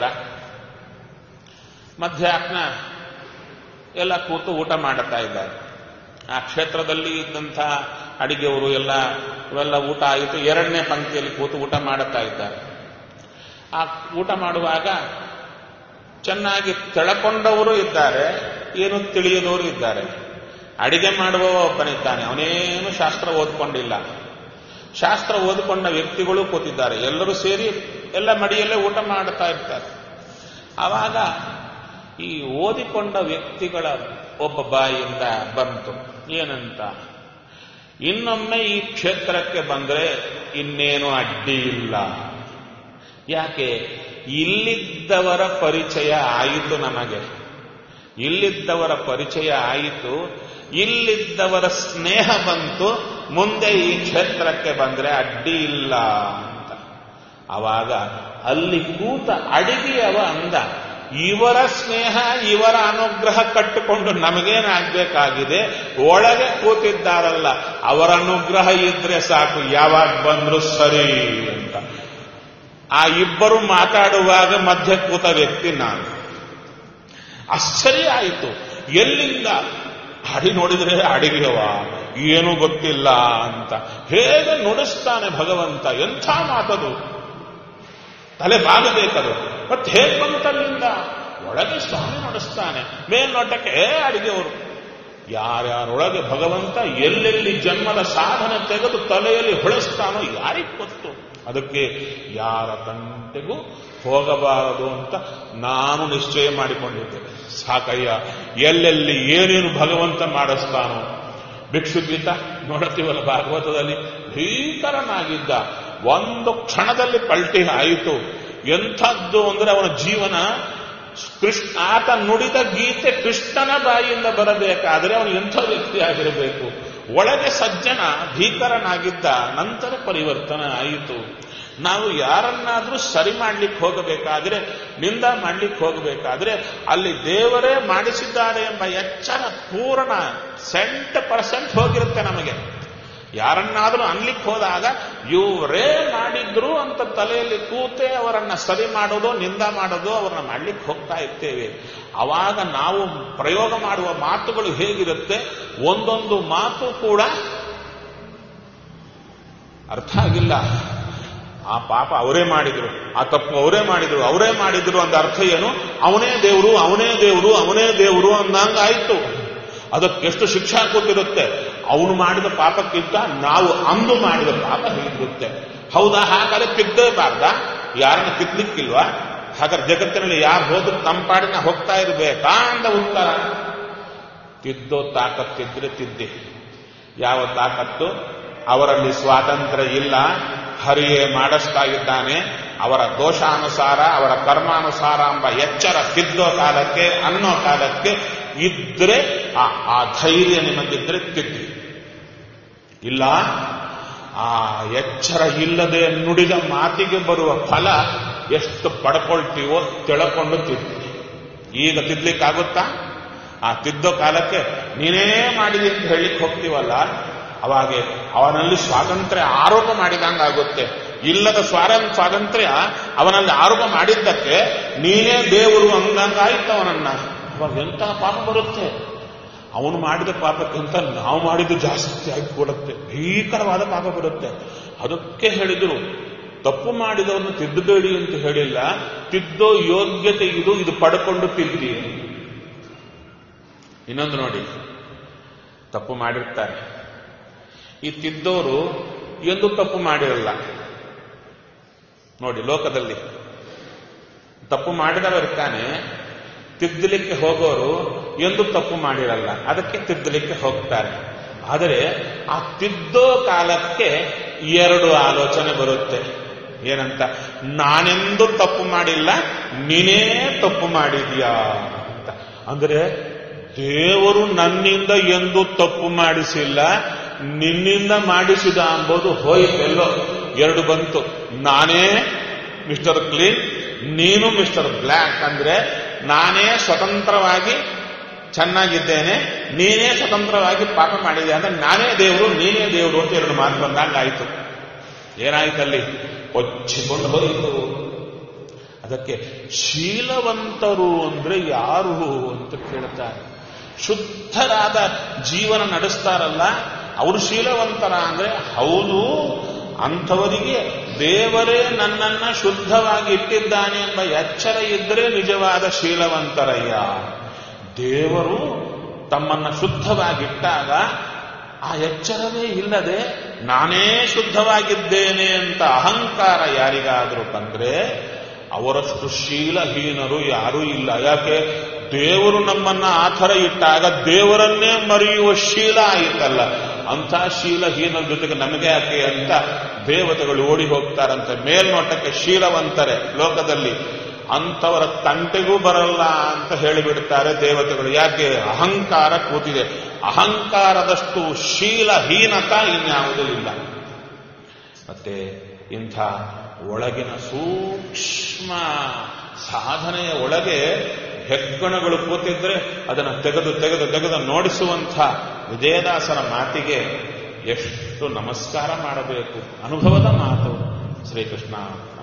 ಮಧ್ಯಾಹ್ನ ಎಲ್ಲ ಕೂತು ಊಟ ಮಾಡುತ್ತಾ ಇದ್ದಾರೆ ಆ ಕ್ಷೇತ್ರದಲ್ಲಿ ಇದ್ದಂಥ ಅಡಿಗೆವರು ಎಲ್ಲ ಇವೆಲ್ಲ ಊಟ ಆಯಿತು ಎರಡನೇ ಪಂಕ್ತಿಯಲ್ಲಿ ಕೂತು ಊಟ ಮಾಡುತ್ತಾ ಇದ್ದಾರೆ ಆ ಊಟ ಮಾಡುವಾಗ ಚೆನ್ನಾಗಿ ತೆಳಕೊಂಡವರು ಇದ್ದಾರೆ ಏನು ತಿಳಿಯದವರು ಇದ್ದಾರೆ ಅಡಿಗೆ ಮಾಡುವ ಒಬ್ಬನಿದ್ದಾನೆ ಅವನೇನು ಶಾಸ್ತ್ರ ಓದ್ಕೊಂಡಿಲ್ಲ ಶಾಸ್ತ್ರ ಓದಿಕೊಂಡ ವ್ಯಕ್ತಿಗಳು ಕೂತಿದ್ದಾರೆ ಎಲ್ಲರೂ ಸೇರಿ ಎಲ್ಲ ಮಡಿಯಲ್ಲೇ ಊಟ ಮಾಡ್ತಾ ಇರ್ತಾರೆ ಆವಾಗ ಈ ಓದಿಕೊಂಡ ವ್ಯಕ್ತಿಗಳ ಒಬ್ಬ ಬಾಯಿಯಿಂದ ಬಂತು ಏನಂತ ಇನ್ನೊಮ್ಮೆ ಈ ಕ್ಷೇತ್ರಕ್ಕೆ ಬಂದರೆ ಇನ್ನೇನು ಅಡ್ಡಿ ಇಲ್ಲ ಯಾಕೆ ಇಲ್ಲಿದ್ದವರ ಪರಿಚಯ ಆಯಿತು ನಮಗೆ ಇಲ್ಲಿದ್ದವರ ಪರಿಚಯ ಆಯಿತು ಇಲ್ಲಿದ್ದವರ ಸ್ನೇಹ ಬಂತು ಮುಂದೆ ಈ ಕ್ಷೇತ್ರಕ್ಕೆ ಬಂದರೆ ಅಡ್ಡಿ ಇಲ್ಲ ಅಂತ ಆವಾಗ ಅಲ್ಲಿ ಕೂತ ಅಡಿಗೆಯವ ಅಂದ ಇವರ ಸ್ನೇಹ ಇವರ ಅನುಗ್ರಹ ಕಟ್ಟಿಕೊಂಡು ನಮಗೇನಾಗಬೇಕಾಗಿದೆ ಒಳಗೆ ಕೂತಿದ್ದಾರಲ್ಲ ಅವರ ಅನುಗ್ರಹ ಇದ್ರೆ ಸಾಕು ಯಾವಾಗ ಬಂದ್ರು ಸರಿ ಅಂತ ಆ ಇಬ್ಬರು ಮಾತಾಡುವಾಗ ಮಧ್ಯ ಕೂತ ವ್ಯಕ್ತಿ ನಾನು ಆಶ್ಚರ್ಯ ಆಯಿತು ಎಲ್ಲಿಂದ ಅಡಿ ನೋಡಿದ್ರೆ ಅಡಿಗೆವ ಏನೂ ಗೊತ್ತಿಲ್ಲ ಅಂತ ಹೇಗೆ ನುಡಿಸ್ತಾನೆ ಭಗವಂತ ಎಂಥ ಮಾತದು ತಲೆ ಬಾಗಬೇಕದು ಮತ್ತೆ ಹೇಗೆ ಬಂತಲ್ಲಿಂದ ಒಳಗೆ ಸ್ವಾಮಿ ನಡೆಸ್ತಾನೆ ಮೇಲ್ನೋಟಕ್ಕೆ ಏ ಅಡಿಗೆವರು ಯಾರ್ಯಾರೊಳಗೆ ಭಗವಂತ ಎಲ್ಲೆಲ್ಲಿ ಜನ್ಮದ ಸಾಧನೆ ತೆಗೆದು ತಲೆಯಲ್ಲಿ ಹೊಳಿಸ್ತಾನೋ ಯಾರಿಗೆ ಗೊತ್ತು ಅದಕ್ಕೆ ಯಾರ ತಂಟೆಗೂ ಹೋಗಬಾರದು ಅಂತ ನಾನು ನಿಶ್ಚಯ ಮಾಡಿಕೊಂಡಿದ್ದೇನೆ ಸಾಕಯ್ಯ ಎಲ್ಲೆಲ್ಲಿ ಏನೇನು ಭಗವಂತ ಮಾಡಿಸ್ತಾನೋ ಭಿಕ್ಷು ಗೀತ ನೋಡುತ್ತೀವಲ್ಲ ಭಾಗವತದಲ್ಲಿ ಭೀಕರನಾಗಿದ್ದ ಒಂದು ಕ್ಷಣದಲ್ಲಿ ಪಲ್ಟಿ ಆಯಿತು ಎಂಥದ್ದು ಅಂದ್ರೆ ಅವನ ಜೀವನ ಕೃಷ್ಣ ಆತ ನುಡಿದ ಗೀತೆ ಕೃಷ್ಣನ ಬಾಯಿಯಿಂದ ಬರಬೇಕಾದ್ರೆ ಅವನು ಎಂಥ ವ್ಯಕ್ತಿ ಆಗಿರಬೇಕು ಒಳಗೆ ಸಜ್ಜನ ಭೀಕರನಾಗಿದ್ದ ನಂತರ ಪರಿವರ್ತನೆ ಆಯಿತು ನಾವು ಯಾರನ್ನಾದ್ರೂ ಸರಿ ಮಾಡ್ಲಿಕ್ಕೆ ಹೋಗಬೇಕಾದ್ರೆ ನಿಂದ ಮಾಡ್ಲಿಕ್ಕೆ ಹೋಗಬೇಕಾದ್ರೆ ಅಲ್ಲಿ ದೇವರೇ ಮಾಡಿಸಿದ್ದಾರೆ ಎಂಬ ಎಚ್ಚರ ಪೂರ್ಣ ಸೆಂಟ್ ಪರ್ಸೆಂಟ್ ಹೋಗಿರುತ್ತೆ ನಮಗೆ ಯಾರನ್ನಾದರೂ ಅನ್ಲಿಕ್ಕೆ ಹೋದಾಗ ಇವರೇ ಮಾಡಿದ್ರು ಅಂತ ತಲೆಯಲ್ಲಿ ಕೂತೆ ಅವರನ್ನ ಸರಿ ಮಾಡೋದು ನಿಂದ ಮಾಡೋದು ಅವರನ್ನ ಮಾಡ್ಲಿಕ್ಕೆ ಹೋಗ್ತಾ ಇರ್ತೇವೆ ಅವಾಗ ನಾವು ಪ್ರಯೋಗ ಮಾಡುವ ಮಾತುಗಳು ಹೇಗಿರುತ್ತೆ ಒಂದೊಂದು ಮಾತು ಕೂಡ ಅರ್ಥ ಆಗಿಲ್ಲ ಆ ಪಾಪ ಅವರೇ ಮಾಡಿದ್ರು ಆ ತಪ್ಪು ಅವರೇ ಮಾಡಿದ್ರು ಅವರೇ ಮಾಡಿದ್ರು ಅಂತ ಅರ್ಥ ಏನು ಅವನೇ ದೇವರು ಅವನೇ ದೇವರು ಅವನೇ ದೇವರು ಅಂದಂಗಾಯ್ತು ಅದಕ್ಕೆಷ್ಟು ಶಿಕ್ಷಾ ಕೊಟ್ಟಿರುತ್ತೆ ಅವನು ಮಾಡಿದ ಪಾಪಕ್ಕಿಂತ ನಾವು ಅಂದು ಮಾಡಿದ ಪಾಪ ಹೇಗಿರುತ್ತೆ ಹೌದಾ ಹಾಗಾದ್ರೆ ತಿದ್ದಬಾರ್ದ ಯಾರನ್ನ ತಿದ್ದಲಿಕ್ಕಿಲ್ವಾ ಹಾಗಾದ್ರೆ ಜಗತ್ತಿನಲ್ಲಿ ಯಾರು ಹೋದ್ರು ತಮ್ಮ ಪಾಡಿನ ಹೋಗ್ತಾ ಇರಬೇಕಾ ಅಂತ ಉತ್ತರ ತಿದ್ದೋ ತಾಕತ್ತಿದ್ರೆ ತಿದ್ದಿ ಯಾವ ತಾಕತ್ತು ಅವರಲ್ಲಿ ಸ್ವಾತಂತ್ರ್ಯ ಇಲ್ಲ ಹರಿಯೇ ಮಾಡಿಸ್ತಾ ಇದ್ದಾನೆ ಅವರ ದೋಷಾನುಸಾರ ಅವರ ಕರ್ಮಾನುಸಾರ ಎಂಬ ಎಚ್ಚರ ತಿದ್ದೋ ಕಾಲಕ್ಕೆ ಅನ್ನೋ ಕಾಲಕ್ಕೆ ಇದ್ರೆ ಆ ಆ ಧೈರ್ಯ ನಿಮಗಿದ್ರೆ ತಿದ್ದಿ ಇಲ್ಲ ಆ ಎಚ್ಚರ ಇಲ್ಲದೆ ನುಡಿದ ಮಾತಿಗೆ ಬರುವ ಫಲ ಎಷ್ಟು ಪಡ್ಕೊಳ್ತೀವೋ ತಿಳ್ಕೊಂಡು ತಿದ್ದಿ ಈಗ ತಿದ್ಲಿಕ್ಕಾಗುತ್ತಾ ಆ ತಿದ್ದೋ ಕಾಲಕ್ಕೆ ನೀನೇ ಮಾಡಿದೆ ಅಂತ ಹೇಳಿಕ್ ಹೋಗ್ತೀವಲ್ಲ ಅವಾಗೆ ಅವನಲ್ಲಿ ಸ್ವಾತಂತ್ರ್ಯ ಆರೋಪ ಮಾಡಿದಂಗಾಗುತ್ತೆ ಇಲ್ಲದ ಸ್ವಾರ ಸ್ವಾತಂತ್ರ್ಯ ಅವನಲ್ಲಿ ಆರೋಪ ಮಾಡಿದ್ದಕ್ಕೆ ನೀನೇ ದೇವರು ಅಂದಂಗಾಯ್ತು ಅವನನ್ನ ಅವಾಗ ಎಂತ ಪಾಪ ಬರುತ್ತೆ ಅವನು ಮಾಡಿದ ಪಾಪಕ್ಕಿಂತ ನಾವು ಮಾಡಿದ್ದು ಜಾಸ್ತಿ ಆಗಿ ಕೊಡುತ್ತೆ ಭೀಕರವಾದ ಪಾಪ ಬರುತ್ತೆ ಅದಕ್ಕೆ ಹೇಳಿದ್ರು ತಪ್ಪು ಮಾಡಿದವನು ತಿದ್ದಬೇಡಿ ಅಂತ ಹೇಳಿಲ್ಲ ತಿದ್ದೋ ಯೋಗ್ಯತೆ ಇದು ಇದು ಪಡ್ಕೊಂಡು ತಿದ್ದಿ ಇನ್ನೊಂದು ನೋಡಿ ತಪ್ಪು ಮಾಡಿರ್ತಾರೆ ಈ ತಿದ್ದೋರು ಎಂದು ತಪ್ಪು ಮಾಡಿರಲ್ಲ ನೋಡಿ ಲೋಕದಲ್ಲಿ ತಪ್ಪು ಮಾಡಿದವರಿರ್ತಾನೆ ತಿದ್ದಲಿಕ್ಕೆ ಹೋಗೋರು ಎಂದು ತಪ್ಪು ಮಾಡಿರಲ್ಲ ಅದಕ್ಕೆ ತಿದ್ದಲಿಕ್ಕೆ ಹೋಗ್ತಾರೆ ಆದರೆ ಆ ತಿದ್ದೋ ಕಾಲಕ್ಕೆ ಎರಡು ಆಲೋಚನೆ ಬರುತ್ತೆ ಏನಂತ ನಾನೆಂದು ತಪ್ಪು ಮಾಡಿಲ್ಲ ನೀನೇ ತಪ್ಪು ಮಾಡಿದ್ಯಾ ಅಂತ ಅಂದರೆ ದೇವರು ನನ್ನಿಂದ ಎಂದು ತಪ್ಪು ಮಾಡಿಸಿಲ್ಲ ನಿನ್ನಿಂದ ಮಾಡಿಸಿದ ಅಂಬೋದು ಹೋಯಿತೆಲ್ಲೋ ಎರಡು ಬಂತು ನಾನೇ ಮಿಸ್ಟರ್ ಕ್ಲೀನ್ ನೀನು ಮಿಸ್ಟರ್ ಬ್ಲ್ಯಾಕ್ ಅಂದ್ರೆ ನಾನೇ ಸ್ವತಂತ್ರವಾಗಿ ಚೆನ್ನಾಗಿದ್ದೇನೆ ನೀನೇ ಸ್ವತಂತ್ರವಾಗಿ ಪಾಪ ಮಾಡಿದೆ ಅಂದ್ರೆ ನಾನೇ ದೇವರು ನೀನೇ ದೇವರು ಅಂತ ಎರಡು ಮಾತು ಬಂದಾಗ ಆಯಿತು ಏನಾಯ್ತಲ್ಲಿ ಒಚ್ಚಿಕೊಂಡು ಹೋಯಿತು ಅದಕ್ಕೆ ಶೀಲವಂತರು ಅಂದ್ರೆ ಯಾರು ಅಂತ ಕೇಳ್ತಾರೆ ಶುದ್ಧರಾದ ಜೀವನ ನಡೆಸ್ತಾರಲ್ಲ ಅವರು ಶೀಲವಂತರ ಅಂದ್ರೆ ಹೌದು ಅಂಥವರಿಗೆ ದೇವರೇ ನನ್ನನ್ನ ಶುದ್ಧವಾಗಿ ಇಟ್ಟಿದ್ದಾನೆ ಎಂಬ ಎಚ್ಚರ ಇದ್ದರೆ ನಿಜವಾದ ಶೀಲವಂತರಯ್ಯ ದೇವರು ತಮ್ಮನ್ನ ಶುದ್ಧವಾಗಿಟ್ಟಾಗ ಆ ಎಚ್ಚರವೇ ಇಲ್ಲದೆ ನಾನೇ ಶುದ್ಧವಾಗಿದ್ದೇನೆ ಅಂತ ಅಹಂಕಾರ ಯಾರಿಗಾದರೂ ಬಂದ್ರೆ ಅವರಷ್ಟು ಶೀಲಹೀನರು ಯಾರೂ ಇಲ್ಲ ಯಾಕೆ ದೇವರು ನಮ್ಮನ್ನ ಆ ಥರ ಇಟ್ಟಾಗ ದೇವರನ್ನೇ ಮರೆಯುವ ಶೀಲ ಆಯಿತಲ್ಲ ಅಂಥ ಶೀಲಹೀನರ ಜೊತೆಗೆ ನಮಗೆ ಯಾಕೆ ಅಂತ ದೇವತೆಗಳು ಓಡಿ ಹೋಗ್ತಾರಂತೆ ಮೇಲ್ನೋಟಕ್ಕೆ ಶೀಲವಂತರೆ ಲೋಕದಲ್ಲಿ ಅಂಥವರ ತಂಟೆಗೂ ಬರಲ್ಲ ಅಂತ ಹೇಳಿಬಿಡ್ತಾರೆ ದೇವತೆಗಳು ಯಾಕೆ ಅಹಂಕಾರ ಕೂತಿದೆ ಅಹಂಕಾರದಷ್ಟು ಶೀಲಹೀನತ ಇನ್ಯಾವುದೂ ಇಲ್ಲ ಮತ್ತೆ ಇಂಥ ಒಳಗಿನ ಸೂಕ್ಷ್ಮ ಸಾಧನೆಯ ಒಳಗೆ ಹೆಗ್ಗಣಗಳು ಕೂತಿದ್ರೆ ಅದನ್ನು ತೆಗೆದು ತೆಗೆದು ತೆಗೆದು ನೋಡಿಸುವಂಥ ವಿಜಯದಾಸರ ಮಾತಿಗೆ ಎಷ್ಟು ನಮಸ್ಕಾರ ಮಾಡಬೇಕು ಅನುಭವದ ಮಾತು ಶ್ರೀಕೃಷ್ಣ